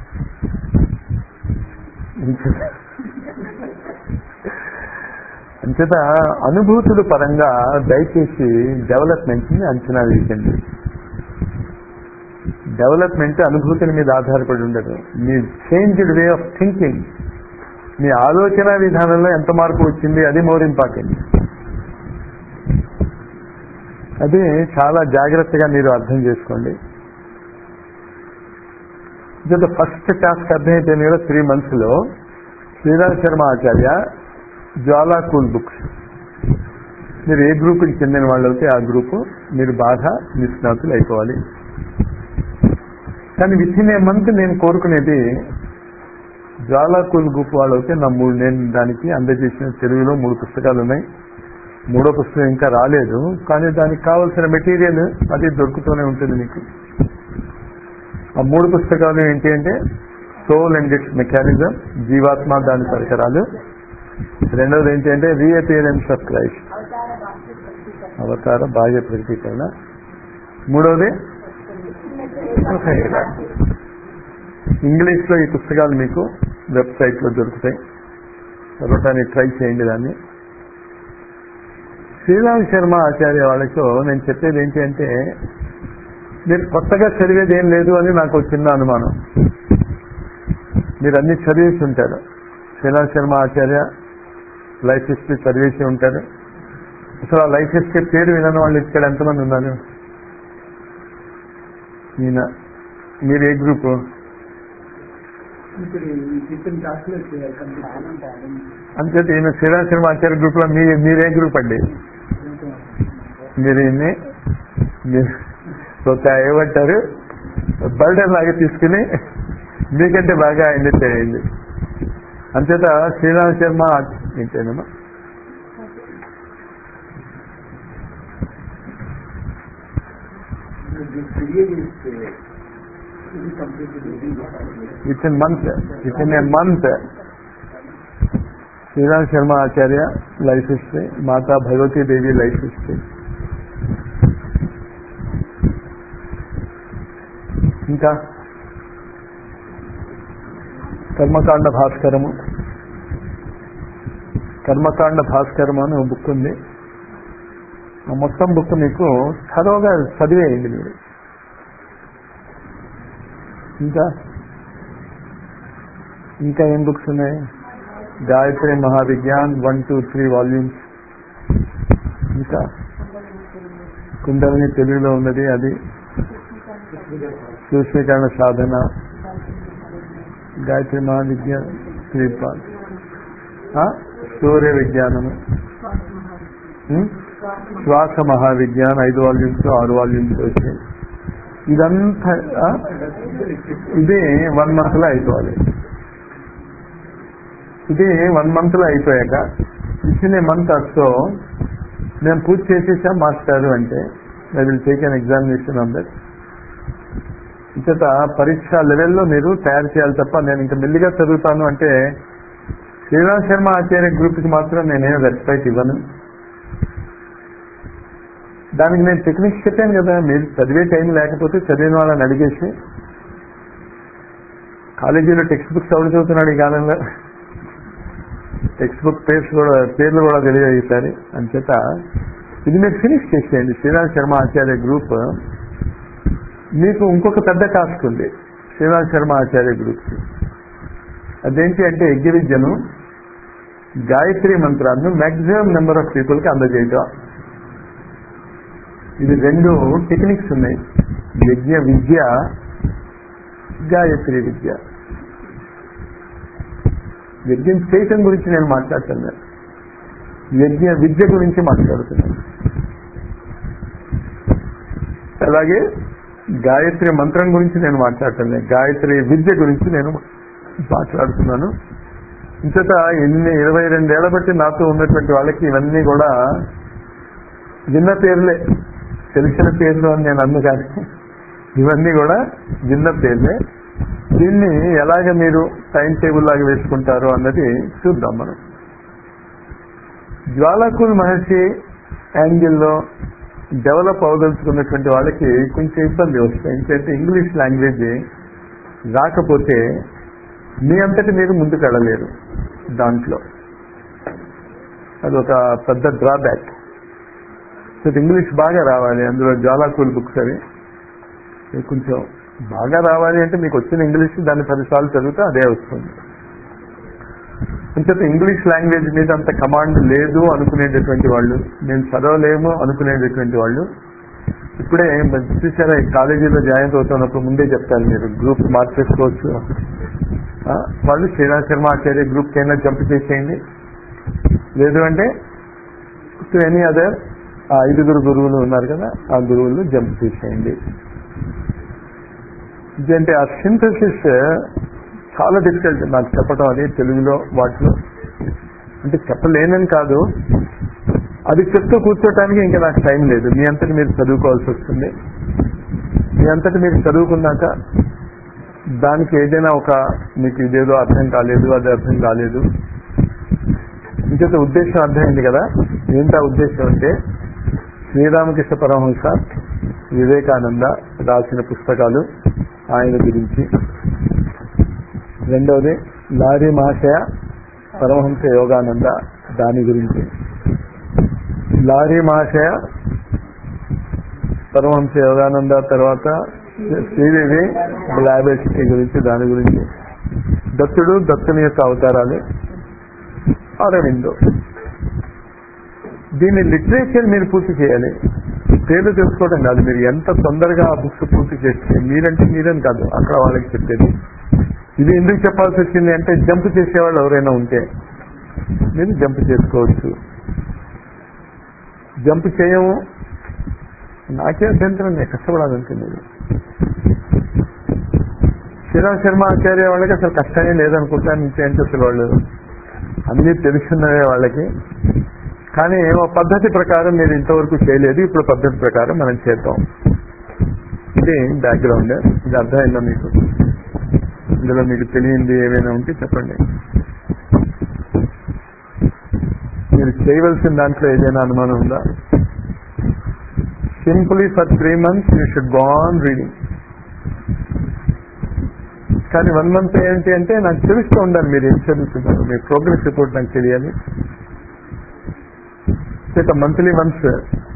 అంచేత అనుభూతుల పరంగా దయచేసి డెవలప్మెంట్ ని అంచనా వేయండి డెవలప్మెంట్ అనుభూతుల మీద ఆధారపడి ఉండదు మీ చేంజ్డ్ వే ఆఫ్ థింకింగ్ మీ ఆలోచన విధానంలో ఎంత మార్పు వచ్చింది అది మోర్ ఇంపార్టెంట్ అది చాలా జాగ్రత్తగా మీరు అర్థం చేసుకోండి ఫస్ట్ టాస్క్ అర్థమైపోయింది కదా త్రీ మంత్స్ లో శ్రీరామ్ శర్మ ఆచార్య జ్వాలా కూల్ బుక్స్ మీరు ఏ గ్రూప్కి చెందిన వాళ్ళు అయితే ఆ గ్రూపు మీరు బాగా నిష్ణాతులు అయిపోవాలి కానీ విత్ ఇన్ ఏ మంత్ నేను కోరుకునేది జ్వాలా కూల్ గ్రూప్ వాళ్ళు అయితే నా మూడు నేను దానికి అందజేసిన తెలుగులో మూడు పుస్తకాలు ఉన్నాయి మూడో పుస్తకం ఇంకా రాలేదు కానీ దానికి కావాల్సిన మెటీరియల్ అది దొరుకుతూనే ఉంటుంది మీకు ఆ మూడు పుస్తకాలు ఏంటి అంటే సోల్ అండ్ ఇట్స్ మెకానిజం జీవాత్మ దాని పరికరాలు రెండవది ఏంటి అంటే రీఅపియరెన్స్ ఆఫ్ క్రైస్ట్ అవతార బాహ్య ప్రతీకరణ మూడవది ఇంగ్లీష్ లో ఈ పుస్తకాలు మీకు వెబ్సైట్ లో దొరుకుతాయి చదవటానికి ట్రై చేయండి దాన్ని శ్రీరామ్ శర్మ ఆచార్య వాళ్ళతో నేను చెప్పేది ఏంటి అంటే మీరు కొత్తగా చదివేది ఏం లేదు అని నాకు ఒక చిన్న అనుమానం మీరు అన్ని చదివేసి ఉంటారు శ్రీరామ్ శర్మ ఆచార్య లైఫ్ హిస్టరీ చదివేసి ఉంటారు అసలు ఆ లైఫ్ హిస్టరీ పేరు వినని వాళ్ళు ఇక్కడ ఎంతమంది ఉన్నారు ఈయన మీరు ఏ గ్రూపు ఇప్పుడు ఈ చెప్పిన డాక్యుమెంట్ చేయాలి కంప్లీట్ అంచేత ఈయన శ్రీరామ ఆచార్య గ్రూప్ లో మీ మీరే గ్రూప్ అండి మీరు ఈయన్ని మీరు ఒక ఏమంటారు బర్డెన్ లాగా తీసుకుని మీకంటే బాగా ఆయన్ని చేయండి అంచేత శ్రీరామ శర్మ ఏంటేనమ్మా within month within a month Shriram Sharma Acharya life history Mata Bhagavati Devi life history ఇంకా కర్మకాండ భాస్కరము కర్మకాండ భాస్కరము అని ఒక బుక్ ఉంది ఆ మొత్తం బుక్ మీకు థరోగా చదివేయండి మీరు ఇంకా ఇంకా ఏం బుక్స్ ఉన్నాయి Gayatri Mahavigyan one two three volumes ఇంకా కుండలిని తెలుగులో ఉన్నది అది సూక్ష్మీకరణ సాధన గాయత్రి మహావిజ్ఞాన్ త్రీ పార్ట్ సూర్య విజ్ఞానము ఉం? శ్వాస మహావిజ్ఞాన్ ఐదు వాల్యూమ్స్ ఆరు వాల్యూమ్స్ వచ్చాయి ఇదంతా ఆ? ఇది వన్ మంత్ లో అయిపోవాలి ఇది వన్ మంత్ లో అయిపోయాక ఇచ్చిన మంత్ సో మేము పూజ చేసేసాం మాస్టారు అంటే I will take an examination on that ఇంచేత పరీక్ష లెవెల్లో మీరు తయారు చేయాలి తప్ప నేను ఇంకా మెల్లిగా చదువుతాను అంటే శ్రీరామ్ శర్మ ఆచార్య గ్రూప్కి మాత్రం నేనేం రెస్పెక్ట్ ఇవ్వను దానికి నేను టెక్నిక్స్ చెప్పాను కదా మీరు చదివే టైం లేకపోతే చదివిన వాళ్ళని అడిగేసి కాలేజీలో టెక్స్ట్ బుక్స్ ఎవరు చదువుతున్నాడు ఈ కాలంలో టెక్స్ట్ బుక్ పేర్స్ కూడా పేర్లు కూడా తెలియజేశారు అంచేత ఇది మీరు ఫినిష్ చేసేయండి శ్రీరామ్ శర్మ ఆచార్య గ్రూప్ మీకు ఇంకొక పెద్ద టాస్క్ ఉంది శ్రీరామ్ శర్మ ఆచార్య గ్రూప్ అదేంటి అంటే యజ్ఞ విద్యను గాయత్రి మంత్రాన్ని మాక్సిమం నెంబర్ ఆఫ్ పీపుల్కి అందజేయటం ఇది రెండు టెక్నిక్స్ ఉన్నాయి యజ్ఞ విద్య గాయత్రి విద్య యజ్ఞం చేయటం గురించి నేను మాట్లాడుతున్నాను యజ్ఞ విద్య గురించి మాట్లాడుతున్నాను అలాగే గాయత్రి మంత్రం గురించి నేను మాట్లాడుతున్నాను గాయత్రి విద్య గురించి నేను మాట్లాడుతున్నాను ఇంతట ఎన్ని ఇరవై రెండేళ్ల బట్టి నాతో ఉన్నటువంటి వాళ్ళకి ఇవన్నీ కూడా విన్న పేర్లే తెలిసిన పేర్లు అని నేను అన్ను కానీ ఇవన్నీ కూడా విన్న పేర్లే దీన్ని ఎలాగ మీరు టైం టేబుల్ లాగా వేసుకుంటారు అన్నది చూద్దాం మనం జ్వాలకుల్ మహర్షి యాంగిల్లో డెవలప్ అవదలుచుకున్నటువంటి వాళ్ళకి కొంచెం ఇబ్బంది వస్తాయి ఎందుకంటే ఇంగ్లీష్ లాంగ్వేజ్ రాకపోతే మీ అంతటి మీరు ముందుకు వెళ్ళలేరు దాంట్లో అదొక పెద్ద డ్రాబ్యాక్ సో ఇంగ్లీష్ బాగా రావాలి అందులో జ్వాలాకూల్ బుక్స్ అవి ఇది కొంచెం బాగా రావాలి అంటే మీకు వచ్చిన ఇంగ్లీష్ దాన్ని పదిసార్లు చదివితే అదే వస్తుంది అంచేత ఇంగ్లీష్ లాంగ్వేజ్ మీద అంత కమాండ్ లేదు అనుకునేటటువంటి వాళ్ళు నేను చదవలేము అనుకునేటటువంటి వాళ్ళు ఇప్పుడే చూసారా ఈ కాలేజీలో జాయిన్ అవుతున్నప్పుడు ముందే చెప్తారు మీరు గ్రూప్ మార్చేసుకోవచ్చు ఆ, వాళ్ళు శ్రీరామ్ శర్మ ఆచార్య గ్రూప్ కైనా జంప్ చేసేయండి లేదు అంటే టు ఎనీ అదర్ ఆ ఐదుగురు గురువులు ఉన్నారు కదా ఆ గురువులు జంప్ చేసేయండి ఇదంటే ఆ సింథసిస్ చాలా డిఫికల్ట్ నాకు చెప్పడం అది తెలుగులో వాటిలో అంటే చెప్పలేనని కాదు అది చెప్తూ కూర్చోటానికి ఇంకా నాకు టైం లేదు మీ అంతటి మీరు చదువుకోవాల్సి వస్తుంది మీ అంతటి మీరు చదువుకున్నాక దానికి ఏదైనా ఒక మీకు ఇదేదో అర్థం కాలేదు అది అర్థం కాలేదు ఇంకొక ఉద్దేశం అర్థమైంది కదా ఏంటా ఉద్దేశం అంటే శ్రీరామకృష్ణ పరమహంస వివేకానంద రాసిన పుస్తకాలు ఆయన గురించి రెండవది లారీ మహాశయ పరమహంస యోగానంద దాని గురించి లారీ మహాశయ పరమహంస యోగానంద తర్వాత శ్రీదేవి బ్లాబెసిటీ గురించి దాని గురించి దత్తుడు దత్తుని యొక్క అవతారాలు అరవిందో దీని లిటరేచర్ మీరు పూర్తి చేయాలి పేర్లు తెలుసుకోవడం కాదు మీరు ఎంత తొందరగా ఆ బుక్స్ పూర్తి చేస్తే మీరంటే మీరని కాదు అక్కడ వాళ్ళకి చెప్పేది ఇది ఎందుకు చెప్పాల్సి వచ్చింది అంటే జంప్ చేసేవాళ్ళు ఎవరైనా ఉంటే మీరు జంప్ చేసుకోవచ్చు జంప్ చేయము నాకే అభ్యంతరం నేను కష్టపడాలంటే మీరు శ్రీరామ్ శర్మ ఆచార్య వాళ్ళకి అసలు కష్టమే లేదనుకుంటా నుంచి ఏంటి అసలు వాళ్ళు అన్ని తెలుసున్నవే వాళ్ళకి కానీ ఒక పద్ధతి ప్రకారం మీరు ఇంతవరకు చేయలేదు ఇప్పుడు పద్ధతి ప్రకారం మనం చేద్దాం ఇది బ్యాక్గ్రౌండ్ ఇది అర్థమైందా మీకు ఇందులో మీకు తెలియంది ఏమైనా ఉంటే చెప్పండి మీరు చేయవలసిన దాంట్లో ఏదైనా అనుమానం ఉందా simply for three months you should go on reading కానీ వన్ మంత్ ఏంటి అంటే నాకు తెలుస్తూ ఉండాలి మీరు ఏం చదువుతున్నారు మీ ప్రోగ్రెస్ రిపోర్ట్ నాకు తెలియాలి చేత మంత్లీ వన్స్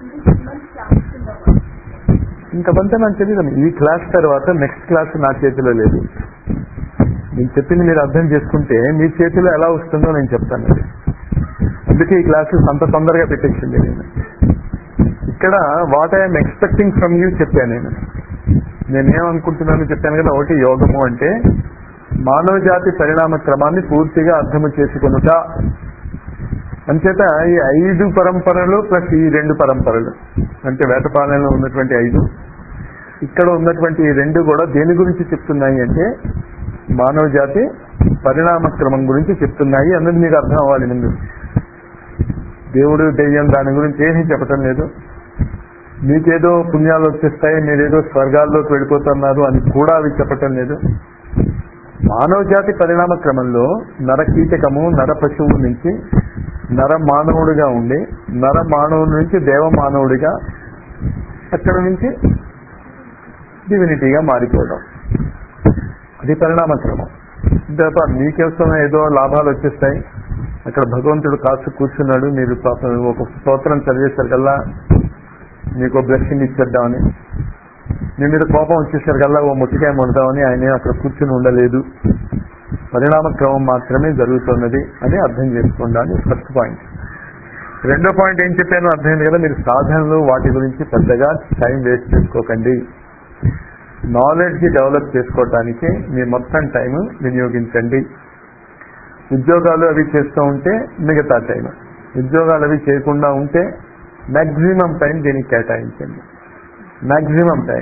ఇంకా మంత్ నాకు తెలియదు ఈ క్లాస్ తర్వాత నెక్స్ట్ క్లాస్ నా చేతిలో లేదు నేను చెప్పింది మీరు అర్థం చేసుకుంటే మీ చేతిలో ఎలా వస్తుందో నేను చెప్తాను అది అందుకే ఈ క్లాసెస్ అంత తొందరగా పెట్టేసింది నేను ఇక్కడ what I'm expecting from you చెప్పాను నేను నేనేమనుకుంటున్నాను చెప్పాను కదా ఒకటి యోగము అంటే మానవ జాతి పరిణామ క్రమాన్ని పూర్తిగా అర్థము చేసుకొనుట అంచేత ఈ ఐదు పరంపరలు ప్లస్ ఈ రెండు పరంపరలు అంటే వేటపాలెంలో ఉన్నటువంటి ఐదు ఇక్కడ ఉన్నటువంటి ఈ రెండు కూడా దేని గురించి చెప్తున్నాయి అంటే మానవ జాతి పరిణామ క్రమం గురించి చెప్తున్నాయి అన్నది మీకు అర్థం అవ్వాలి ముందు దేవుడు దెయ్యం దాని గురించి ఏమీ చెప్పటం లేదు మీకేదో పుణ్యాలు వచ్చేస్తాయి మీరేదో స్వర్గాల్లోకి వెళ్ళిపోతున్నారు అని కూడా అవి చెప్పటం లేదు మానవ జాతి పరిణామ క్రమంలో నరకీటకము నర పశువు నుంచి నర మానవుడిగా ఉండి నర మానవుడి నుంచి దేవ మానవుడిగా అక్కడ నుంచి డివినిటీగా మారిపోవడం అది పరిణామ క్రమం తప్ప మీకేస్తున్న ఏదో లాభాలు వచ్చేస్తాయి అక్కడ భగవంతుడు కాసు కూర్చున్నాడు మీరు పాపం ఒక స్తోత్రం చదివేసరికల్లా మీకు బ్లెస్సింగ్ ఇచ్చేద్దామని మీ మీద కోపం వచ్చేసరికల్లా ఓ ముట్టికాయ ముడదామని ఆయన అక్కడ కూర్చుని ఉండలేదు పరిణామ క్రమం మాత్రమే జరుగుతున్నది అని అర్థం చేసుకోండి అని ఫస్ట్ పాయింట్ రెండో పాయింట్ ఏం చెప్పానో అర్థమైంది కదా మీరు సాధనలు వాటి గురించి పెద్దగా టైం వేస్ట్ చేసుకోకండి నాలెడ్జ్ డెవలప్ చేసుకోవటానికి మీ మొత్తం టైం వినియోగించండి ఉద్యోగాలు అవి చేస్తూ ఉంటే మిగతా టైం ఉద్యోగాలు అవి చేయకుండా ఉంటే మ్యాక్సిమం టైం దీనికి కేటాయించండి మ్యాక్సిమం టైం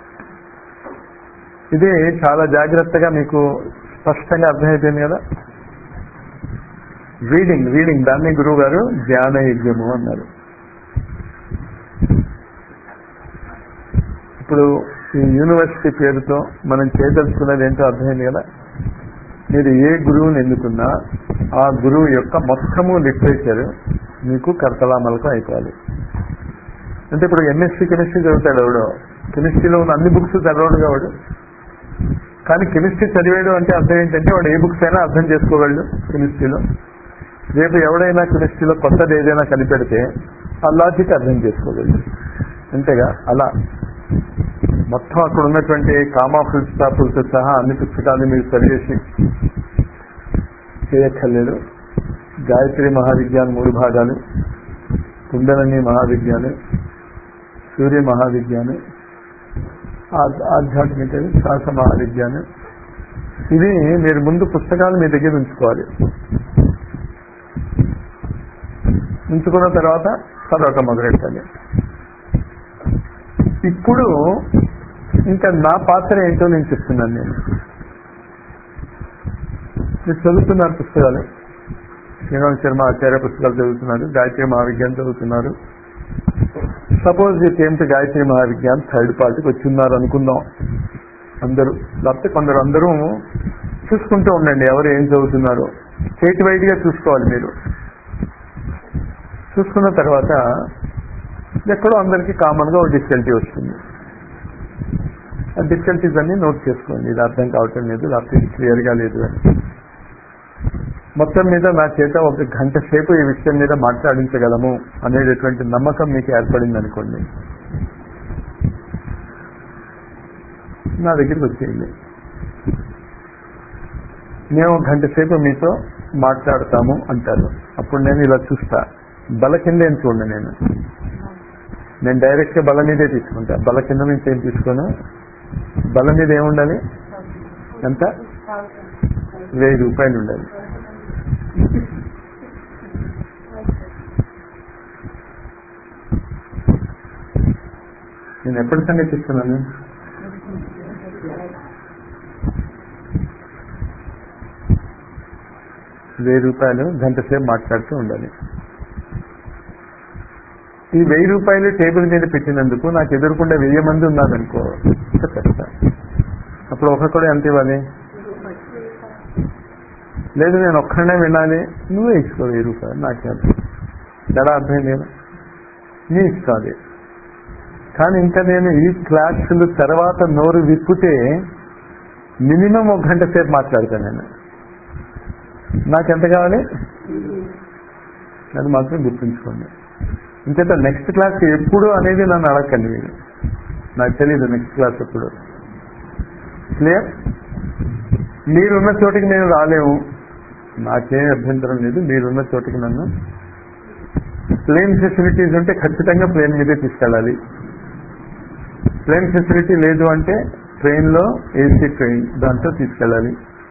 ఇది చాలా జాగ్రత్తగా మీకు స్పష్టంగా అర్థమైపోయింది కదా రీడింగ్ రీడింగ్ దాన్ని గురువు గారు ధ్యాన యజ్ఞము అన్నారు ఇప్పుడు ఈ యూనివర్సిటీ పేరుతో మనం చేయదలుచుకున్నది ఏంటో అర్థమైంది కదా మీరు ఏ గురువుని ఎన్నుకున్నా ఆ గురువు యొక్క మొత్తము లిటరేచర్ మీకు కర్తలామలకం అయిపోవాలి అంటే ఇప్పుడు ఎంఎస్సీ కెమిస్ట్రీ చదువుతాడు ఎవడో కెమిస్ట్రీలో ఉన్న అన్ని బుక్స్ చదవడు వాడు కానీ కెమిస్ట్రీ చదివాడు అంటే అర్థం ఏంటంటే వాడు ఏ బుక్స్ అయినా అర్థం చేసుకోగలడు కెమిస్ట్రీలో రేపు ఎవడైనా కెమిస్ట్రీలో కొత్తది ఏదైనా కనిపెడితే ఆ లాజిక్ అర్థం చేసుకోగలడు అంతేగా అలా మొత్తం అక్కడ ఉన్నటువంటి కామా ఫుల్ స్టాపులతో సహా అన్ని పుస్తకాలు మీరు చదివేసి చేయక్కర్లేదు గాయత్రి మహావిజ్ఞాన్ మూడు భాగాలు కుండలని మహావిజ్ఞానం సూర్య మహావిజ్ఞానం ఆధ్యాత్మిక శ్వాస మహావిజ్ఞానం ఇవి మీరు ముందు పుస్తకాలు మీ దగ్గర ఉంచుకోవాలి ఉంచుకున్న తర్వాత తర్వాత మొదలెట్టాలి ఇప్పుడు ఇంకా నా పాత్ర ఏంటో నేను చెప్తున్నాను నేను మీరు చదువుతున్నారు పుస్తకాలు శ్రీరామ్ శర్మ ఆచార్య పుస్తకాలు చదువుతున్నారు గాయత్రి మహావిజ్ఞానం చదువుతున్నారు సపోజ్ ఏమిటి గాయత్రి మహావిజ్ఞానం థర్డ్ పార్టీకి వచ్చిన్నారు అనుకుందాం అందరూ లేకపోతే కొందరు అందరూ చూసుకుంటూ ఉండండి ఎవరు ఏం చదువుతున్నారో స్టేట్ వైడ్ గా చూసుకోవాలి మీరు చూసుకున్న తర్వాత ఎక్కడో అందరికీ కామన్ గా ఒక డిఫికల్టీ వస్తుంది ఆ డిఫికల్టీస్ అన్ని నోట్ చేసుకోండి ఇది అర్థం కావటం లేదు లేకపోతే ఇది క్లియర్ గా లేదు అని మొత్తం మీద నా చేత ఒక గంట సేపు ఈ విషయం మీద మాట్లాడించగలము అనేటటువంటి నమ్మకం మీకు ఏర్పడింది అనుకోండి నా దగ్గరికి వచ్చేయండి మేము గంట సేపు మీతో మాట్లాడతాము అంటారు అప్పుడు నేను ఇలా చూస్తా బల కింద ఏం చూడండి నేను నేను డైరెక్ట్ గా బల మీదే తీసుకుంటా బల కింద నుంచి ఏం తీసుకోను బల మీద ఏముండాలి ఎంత వెయ్యి రూపాయలు ఉండాలి నేను ఎప్పటి సంగతి ఇస్తున్నాను వెయ్యి రూపాయలు గంట సేపు మాట్లాడుతూ ఉండాలి ఈ వెయ్యి రూపాయలు టేబుల్ మీద పెట్టినందుకు నాకు ఎదురుకుండా వెయ్యి మంది ఉన్నారనుకో చెప్తా అప్పుడు ఒక్కొక్కడు ఎంత ఇవ్వాలి లేదు నేను ఒక్కడనే వినాలి నువ్వే ఇచ్చుకో వెయ్యి రూపాయలు నాకేం ఎలా అర్థమైంది కదా నీ ఇష్టం అది కానీ ఇంకా నేను ఈ క్లాసులు తర్వాత నోరు విప్పితే మినిమం ఒక గంట సేపు మాట్లాడతాను నేను నాకెంత కావాలి అది మాత్రం గుర్తుంచుకోండి ఇంకేత నెక్స్ట్ క్లాస్ ఎప్పుడు అనేది నన్ను అడగండి మీరు నాకు తెలియదు నెక్స్ట్ క్లాస్ ఎప్పుడు క్లియర్ మీరున్న చోటికి నేను రాలేము నాకేం అభ్యంతరం లేదు మీరున్న చోటికి నన్ను ప్లేన్ ఫెసిలిటీస్ ఉంటే ఖచ్చితంగా ప్లేన్ మీదే తీసుకెళ్ళాలి ప్లేన్ ఫెసిలిటీ లేదు అంటే ట్రైన్లో ఏసీ ట్రైన్ దాంట్లో తీసుకెళ్ళాలి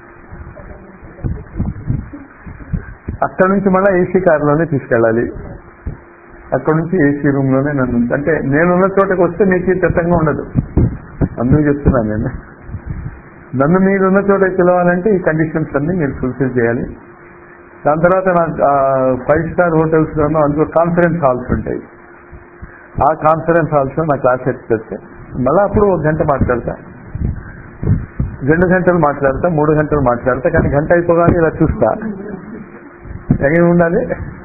అక్కడ నుంచి మళ్ళీ ఏసీ కార్లోనే తీసుకెళ్ళాలి అక్కడ నుంచి ఏసీ రూమ్ లోనే నన్ను ఉంచు. అంటే నేనున్న చోటకి వస్తే మీకు ఈ దట్టంగా ఉండదు అందుకు చెప్తున్నాను నేను నన్ను మీరున్న చోటకి పిలవాలంటే ఈ కండిషన్స్ అన్ని మీరు ఫుల్ఫిల్ చేయాలి దాని తర్వాత నాకు ఫైవ్ స్టార్ హోటల్స్ లోనూ అందులో కాన్ఫరెన్స్ హాల్స్ ఉంటాయి ఆ కాన్ఫరెన్స్ హాల్స్ లో నా క్లాస్ ఎక్స్పెక్ట్ మళ్ళీ అప్పుడు ఒక గంట మాట్లాడతా రెండు గంటలు మాట్లాడతా మూడు గంటలు మాట్లాడతా కానీ గంట అయిపోగానే ఇలా చూస్తా ఎక్కడ ఉండాలి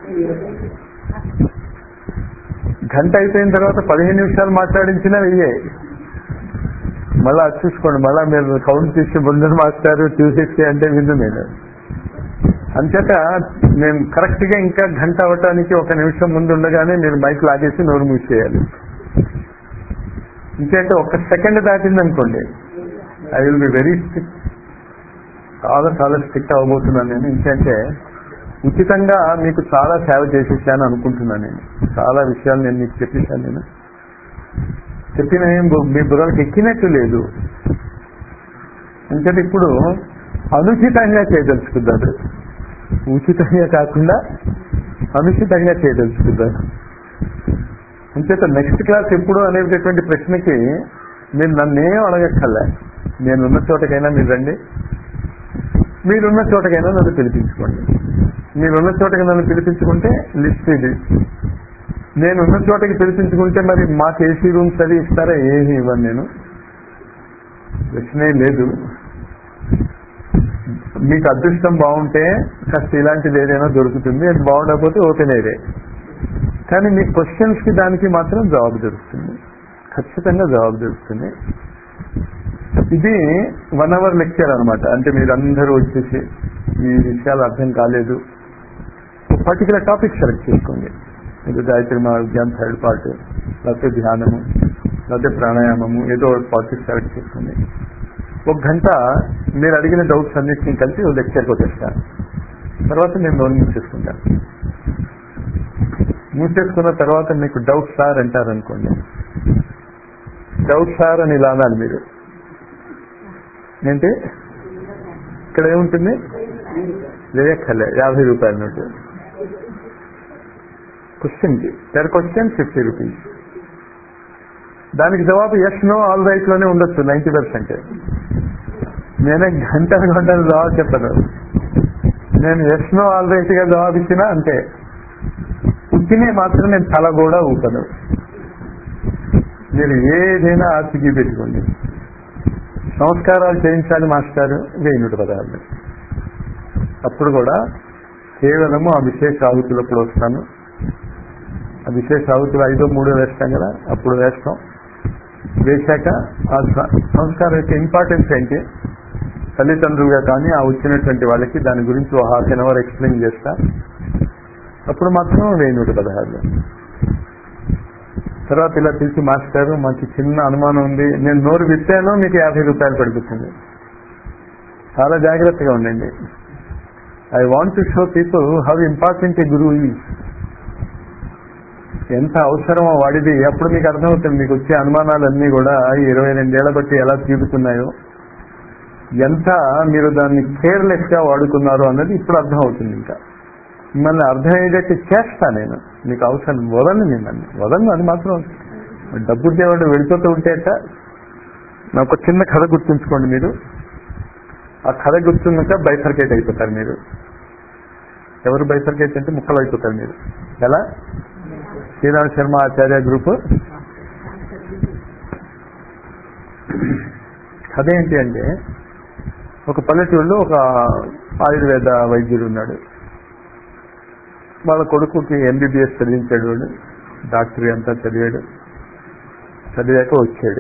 గంట అయిపోయిన తర్వాత పదిహేను నిమిషాలు మాట్లాడించినా వెయ్యే మళ్ళా అది చూసుకోండి మళ్ళా మీరు కౌంట్ చేసి ముందు మాస్టారు చూసేసి అంటే విందు నేను అంచేత నేను కరెక్ట్ గా ఇంకా గంట అవ్వటానికి ఒక నిమిషం ముందు ఉండగానే నేను మైక్ లాగేసి నోరు మూసేయాలి ఇంకేంటే ఒక్క సెకండ్ దాటింది అనుకోండి I will be very strict చాలా చాలా స్ట్రిక్ట్ అవ్వబోతున్నాను నేను ఇంకంటే ఉచితంగా మీకు చాలా సేవ చేసేసాను అనుకుంటున్నాను నేను చాలా విషయాలు నేను మీకు చెప్పేశాను నేను చెప్పిన ఏం బు- మీ బుర్రలకు ఎక్కినట్టు లేదు అంటే ఇప్పుడు అనుచితంగా చేయదలుచుకున్నారు ఉచితంగా కాకుండా అనుచితంగా చేయదలుచుకున్నారు అంచేత నెక్స్ట్ క్లాస్ ఎప్పుడు అనేటటువంటి ప్రశ్నకి మీరు నన్నేం అడగక్కర్లే నేనున్న చోటకైనా మీరు రండి మీరున్న చోటకైనా నన్ను పిలిపించుకోండి మీరున్న చోటకి నన్ను పిలిపించుకుంటే లిస్ట్ ఇది నేనున్న చోటకి పిలిపించుకుంటే మరి మాకు ఏసీ రూమ్స్ అది ఇస్తారా ఏమి ఇవ్వను నేను ప్రశ్నే లేదు మీకు అదృష్టం బాగుంటే కాస్త ఇలాంటిది ఏదైనా దొరుకుతుంది అది బాగుండకపోతే ఓపెన్ ఏరే కానీ మీ క్వశ్చన్స్ కి దానికి మాత్రం జవాబు దొరుకుతుంది ఖచ్చితంగా జవాబు దొరుకుతుంది ఇది వన్ అవర్ లెక్చర్ అనమాట అంటే మీరందరూ వచ్చేసి ఈ విషయాలు అర్థం కాలేదు పర్టికులర్ టాపిక్ సెలెక్ట్ చేసుకోండి ఇది గాయత్రి విజ్ఞాన్ థర్డ్ పార్ట్ లేకపోతే ధ్యానము లేకపోతే ప్రాణాయామము ఏదో ఒక పార్ట్ సెలెక్ట్ చేసుకోండి ఒక గంట మీరు అడిగిన డౌట్స్ అన్నిటిని కలిసి ఒక లెక్చర్కి వచ్చేస్తాను తర్వాత నేను నోన్ మూసేసుకుంటాను మూసేసుకున్న తర్వాత మీకు డౌట్ సార్ అంటారు అనుకోండి డౌట్ సార్ అని ఇలా అనాలి మీరు ఏంటి ఇక్కడ ఏముంటుంది లేదక్కర్లే యాభై రూపాయల నోటు క్వశ్చన్కి పర్ క్వశ్చన్ ఫిఫ్టీ రూపీస్ దానికి జవాబు ఎస్ నో ఆల్ రైట్ లోనే ఉండొచ్చు నైన్టీ పర్సెంట్ నేనే గంటలు గంటలు జవాబు చెప్పను నేను ఎస్ నో ఆల్ రైట్ గా జవాబు ఇచ్చినా అంతే ఉట్టినే మాత్రం నేను తల కూడా ఊపను మీరు ఏదైనా ఆర్తికి పెట్టుకోండి సంస్కారాలు చేయించాలి మాస్టారు వెయ్యి నూట పదహారు అప్పుడు కూడా కేవలము ఆ విశేష ఆహుతులప్పుడు వస్తాను ఆ విశేష ఆహుతులు ఐదో మూడో వేస్తాం కదా అప్పుడు వేస్తాం వేశాక ఆ స- సంస్కారం యొక్క ఇంపార్టెన్స్ ఏంటి తల్లిదండ్రులుగా కానీ ఆ వచ్చినటువంటి వాళ్ళకి దాని గురించి ఒక హాఫ్ అన్ అవర్ ఎక్స్ప్లెయిన్ చేస్తా అప్పుడు మాత్రం వెయ్యి నూట పదహారు తర్వాత ఇలా పిలిచి మాస్టర్ మాకు చిన్న అనుమానం ఉంది నేను నోరు విప్పాను మీకు యాభై రూపాయలు పడిపోతుంది చాలా జాగ్రత్తగా ఉండండి I want to show people how important a గురువు ఈజ్ ఎంత అవసరమో వాడిది అప్పుడు మీకు అర్థమవుతుంది మీకు వచ్చే అనుమానాలన్నీ కూడా ఈ ఇరవై రెండేళ్ల బట్టి ఎలా తీరుతున్నాయో ఎంత మీరు దాన్ని కేర్లెస్ గా వాడుకున్నారు అన్నది ఇప్పుడు అర్థం అవుతుంది ఇంకా మిమ్మల్ని అర్థమయ్యేటట్టు చేస్తా నేను మీకు అవసరం వదలను మిమ్మల్ని వదలను అది మాత్రం డబ్బు దేవుడు వెళ్ళిపోతూ ఉంటేట నాకు ఒక చిన్న కథ గుర్తుంచుకోండి మీరు ఆ కథ గుర్తున్నాక బైఫర్కేట్ అయిపోతారు మీరు ఎవరు బైఫర్కేట్ అంటే ముక్కలు అయిపోతారు మీరు ఎలా శ్రీరామ్ శర్మ ఆచార్య గ్రూప్ కథ ఏంటి అంటే ఒక పల్లెటూరులో ఒక ఆయుర్వేద వైద్యుడు ఉన్నాడు వాళ్ళ కొడుకుకి ఎంబీబీఎస్ చదివించాడు వాడు డాక్టరీ అంతా చదివాడు చదివాక వచ్చాడు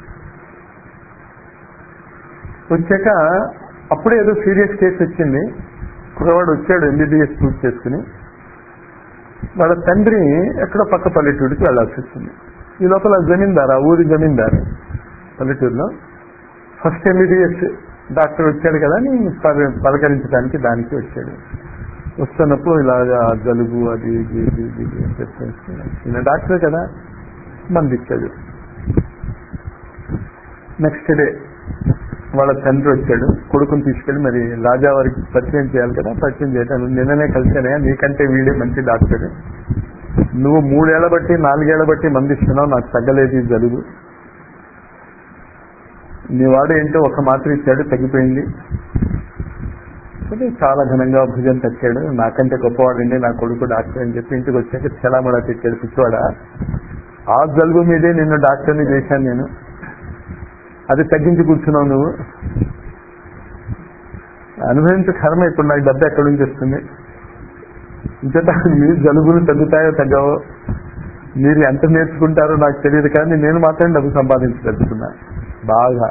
వచ్చాక అప్పుడే ఏదో సీరియస్ కేసు వచ్చింది కురవాడు వచ్చాడు ఎంబీబీఎస్ పూర్తి చేసుకుని వాళ్ళ తండ్రి ఎక్కడో పక్క పల్లెటూడికి వెళ్ళాల్సి వచ్చింది ఈ లోపల జమీందారు ఆ ఊరి జమీందారు పల్లెటూరులో ఫస్ట్ ఎంబీబీఎస్ డాక్టర్ వచ్చాడు కదా అని పల- పలకరించడానికి దానికి వచ్చాడు వస్తున్నప్పుడు ఇలాగా జలుబు అది ఇది ఇది ఇది ఇది అని చెప్పేసి ఈయన డాక్టర్ కదా మంది ఇచ్చాడు నెక్స్ట్ డే వాళ్ళ తండ్రి వచ్చాడు కొడుకుని తీసుకెళ్లి మరి రాజా వారికి పరిచయం చేయాలి కదా పరిచయం చేయడానికి నిన్ననే కలిసానే నీకంటే వీడే మంచి డాక్టర్ నువ్వు మూడేళ్ల బట్టి నాలుగేళ్ల బట్టి మంది ఇస్తున్నావు నాకు తగ్గలేదు ఈ జలుబు నీ వాడు ఏంటో ఒక మాత్ర ఇచ్చాడు తగ్గిపోయింది అంటే చాలా ఘనంగా భుజం తక్కాడు నాకంటే గొప్పవాడండి నా కొడుకు డాక్టర్ అని చెప్పి ఇంటికి వచ్చాక చలామడా తిట్టాడు పిచ్చివాడా ఆ జలుబు మీదే నిన్ను డాక్టర్ని చేశాను నేను అది తగ్గించి కూర్చున్నావు నువ్వు అనుభవించే కర్మ ఇప్పుడు నాకు డబ్బు ఎక్కడి నుంచి వస్తుంది ఇంకట మీ జలుబులు తగ్గుతాయో తగ్గవో మీరు ఎంత నేర్చుకుంటారో నాకు తెలియదు కానీ నేను మాత్రం డబ్బు సంపాదించదలుచుకున్నా బాగా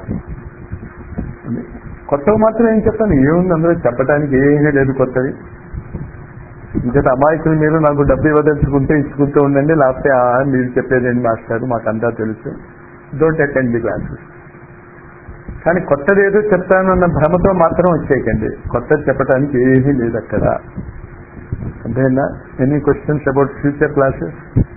కొత్తవి మాత్రం ఏం చెప్తాను ఏముంది అందులో చెప్పడానికి ఏమీ లేదు కొత్తవి ఇంకట అమాయకులు మీరు నాకు డబ్బు ఇవ్వదలుచుకుంటే ఇచ్చుకుంటూ ఉండండి లేకపోతే "ఆ, మీరు చెప్పేదేంటి మాస్టారు మాకంతా తెలుసు డోంట్ అటెండ్ ది క్లాసెస్ కానీ కొత్తది ఏదో చెప్తానన్న భ్రమతో మాత్రం వచ్చేయకండి కొత్తది చెప్పడానికి ఏమీ లేదు అక్కడ అర్థమైందా any questions about future classes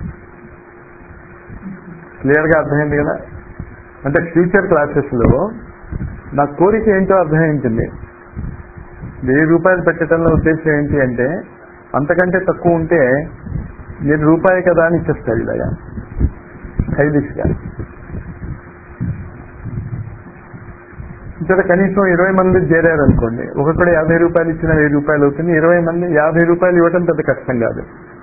clear గా అర్థమైంది కదా అంటే ఫ్యూచర్ క్లాసెస్ లో నా కోరిక ఏంటో అర్థమైంటుంది వెయ్యి రూపాయలు పెట్టడంలో ఉద్దేశం ఏంటి అంటే అంతకంటే తక్కువ ఉంటే మీరు రూపాయి కదా అని ఇచ్చేస్తారు ఇలాగా స్టైలిష్ గా ఇక్కడ కనీసం ఇరవై మంది చేరారు అనుకోండి ఒకక్కడ యాభై రూపాయలు ఇచ్చిన వెయ్యి రూపాయలు అవుతుంది ఇరవై మంది యాభై రూపాయలు ఇవ్వటం పెద్ద కష్టం కాదు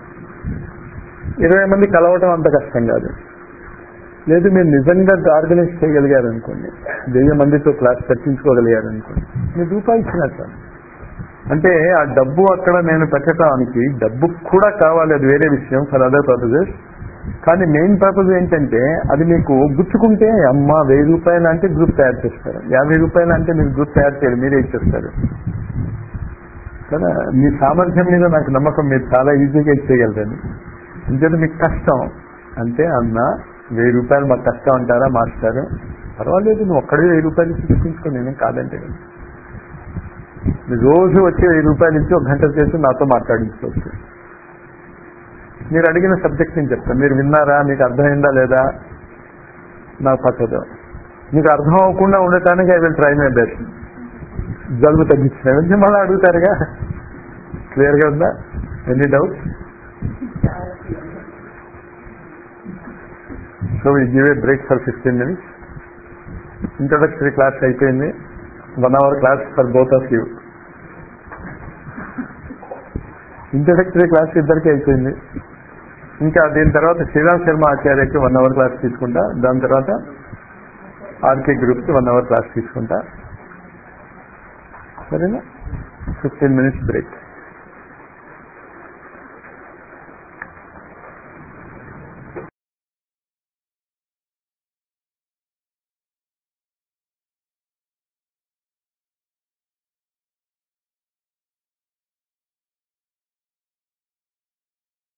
ఇరవై మంది కలవటం అంత కష్టం కాదు లేదు మీరు నిజంగా ఆర్గనైజ్ చేయగలిగారు అనుకోండి వెయ్యి మందితో క్లాస్ చర్చించుకోగలిగారు అనుకోండి మీరు రూపాయి ఇచ్చినట్టు అంటే ఆ డబ్బు అక్కడ నేను పెట్టడానికి డబ్బు కూడా కావాలి అది వేరే విషయం ఫర్ అదర్ పర్పజెస్ కానీ మెయిన్ పర్పస్ ఏంటంటే అది మీకు గుచ్చుకుంటే అమ్మ వెయ్యి రూపాయలు అంటే గ్రూప్ తయారు చేస్తారు యాభై రూపాయలు అంటే మీరు గ్రూప్ తయారు చేయరు మీరే ఇచ్చేస్తారు కదా మీ సామర్థ్యం మీద నాకు నమ్మకం మీరు చాలా ఈజీగా ఇచ్చేయగలరని ఇంకేది మీకు కష్టం అంటే అన్న వెయ్యి రూపాయలు మాకు కష్టం అంటారా మాస్టర్ పర్వాలేదు నువ్వు ఒక్కడే వెయ్యి రూపాయలు చూపించుకో నేనేం కాదంటే కదా. మీరు రోజు వచ్చి వెయ్యి రూపాయలు ఇచ్చి ఒక గంట చేసి నాతో మాట్లాడించుకోవచ్చు మీరు అడిగిన సబ్జెక్ట్ నేను చెప్తాను మీరు విన్నారా మీకు అర్థమైందా లేదా నాకు పక్కదు మీకు అర్థం అవ్వకుండా ఉండటానికి I will try my best జలుబు తగ్గించిన వెంటనే మళ్ళీ అడుగుతారుగా క్లియర్గా ఉందా any doubt so we give a break for fifteen minutes introductory class అయిపోయింది one hour class for both of you introductory class ఇద్దరికి అయిపోయింది ఇంకా దీని తర్వాత శ్రీరామ్ శర్మ ఆచార్యకి వన్ అవర్ క్లాస్ తీసుకుంటా దాని తర్వాత ఆర్కే గ్రూప్ కి వన్ అవర్ క్లాస్ తీసుకుంటా సరేనా ఫిఫ్టీన్ మినిట్స్ బ్రేక్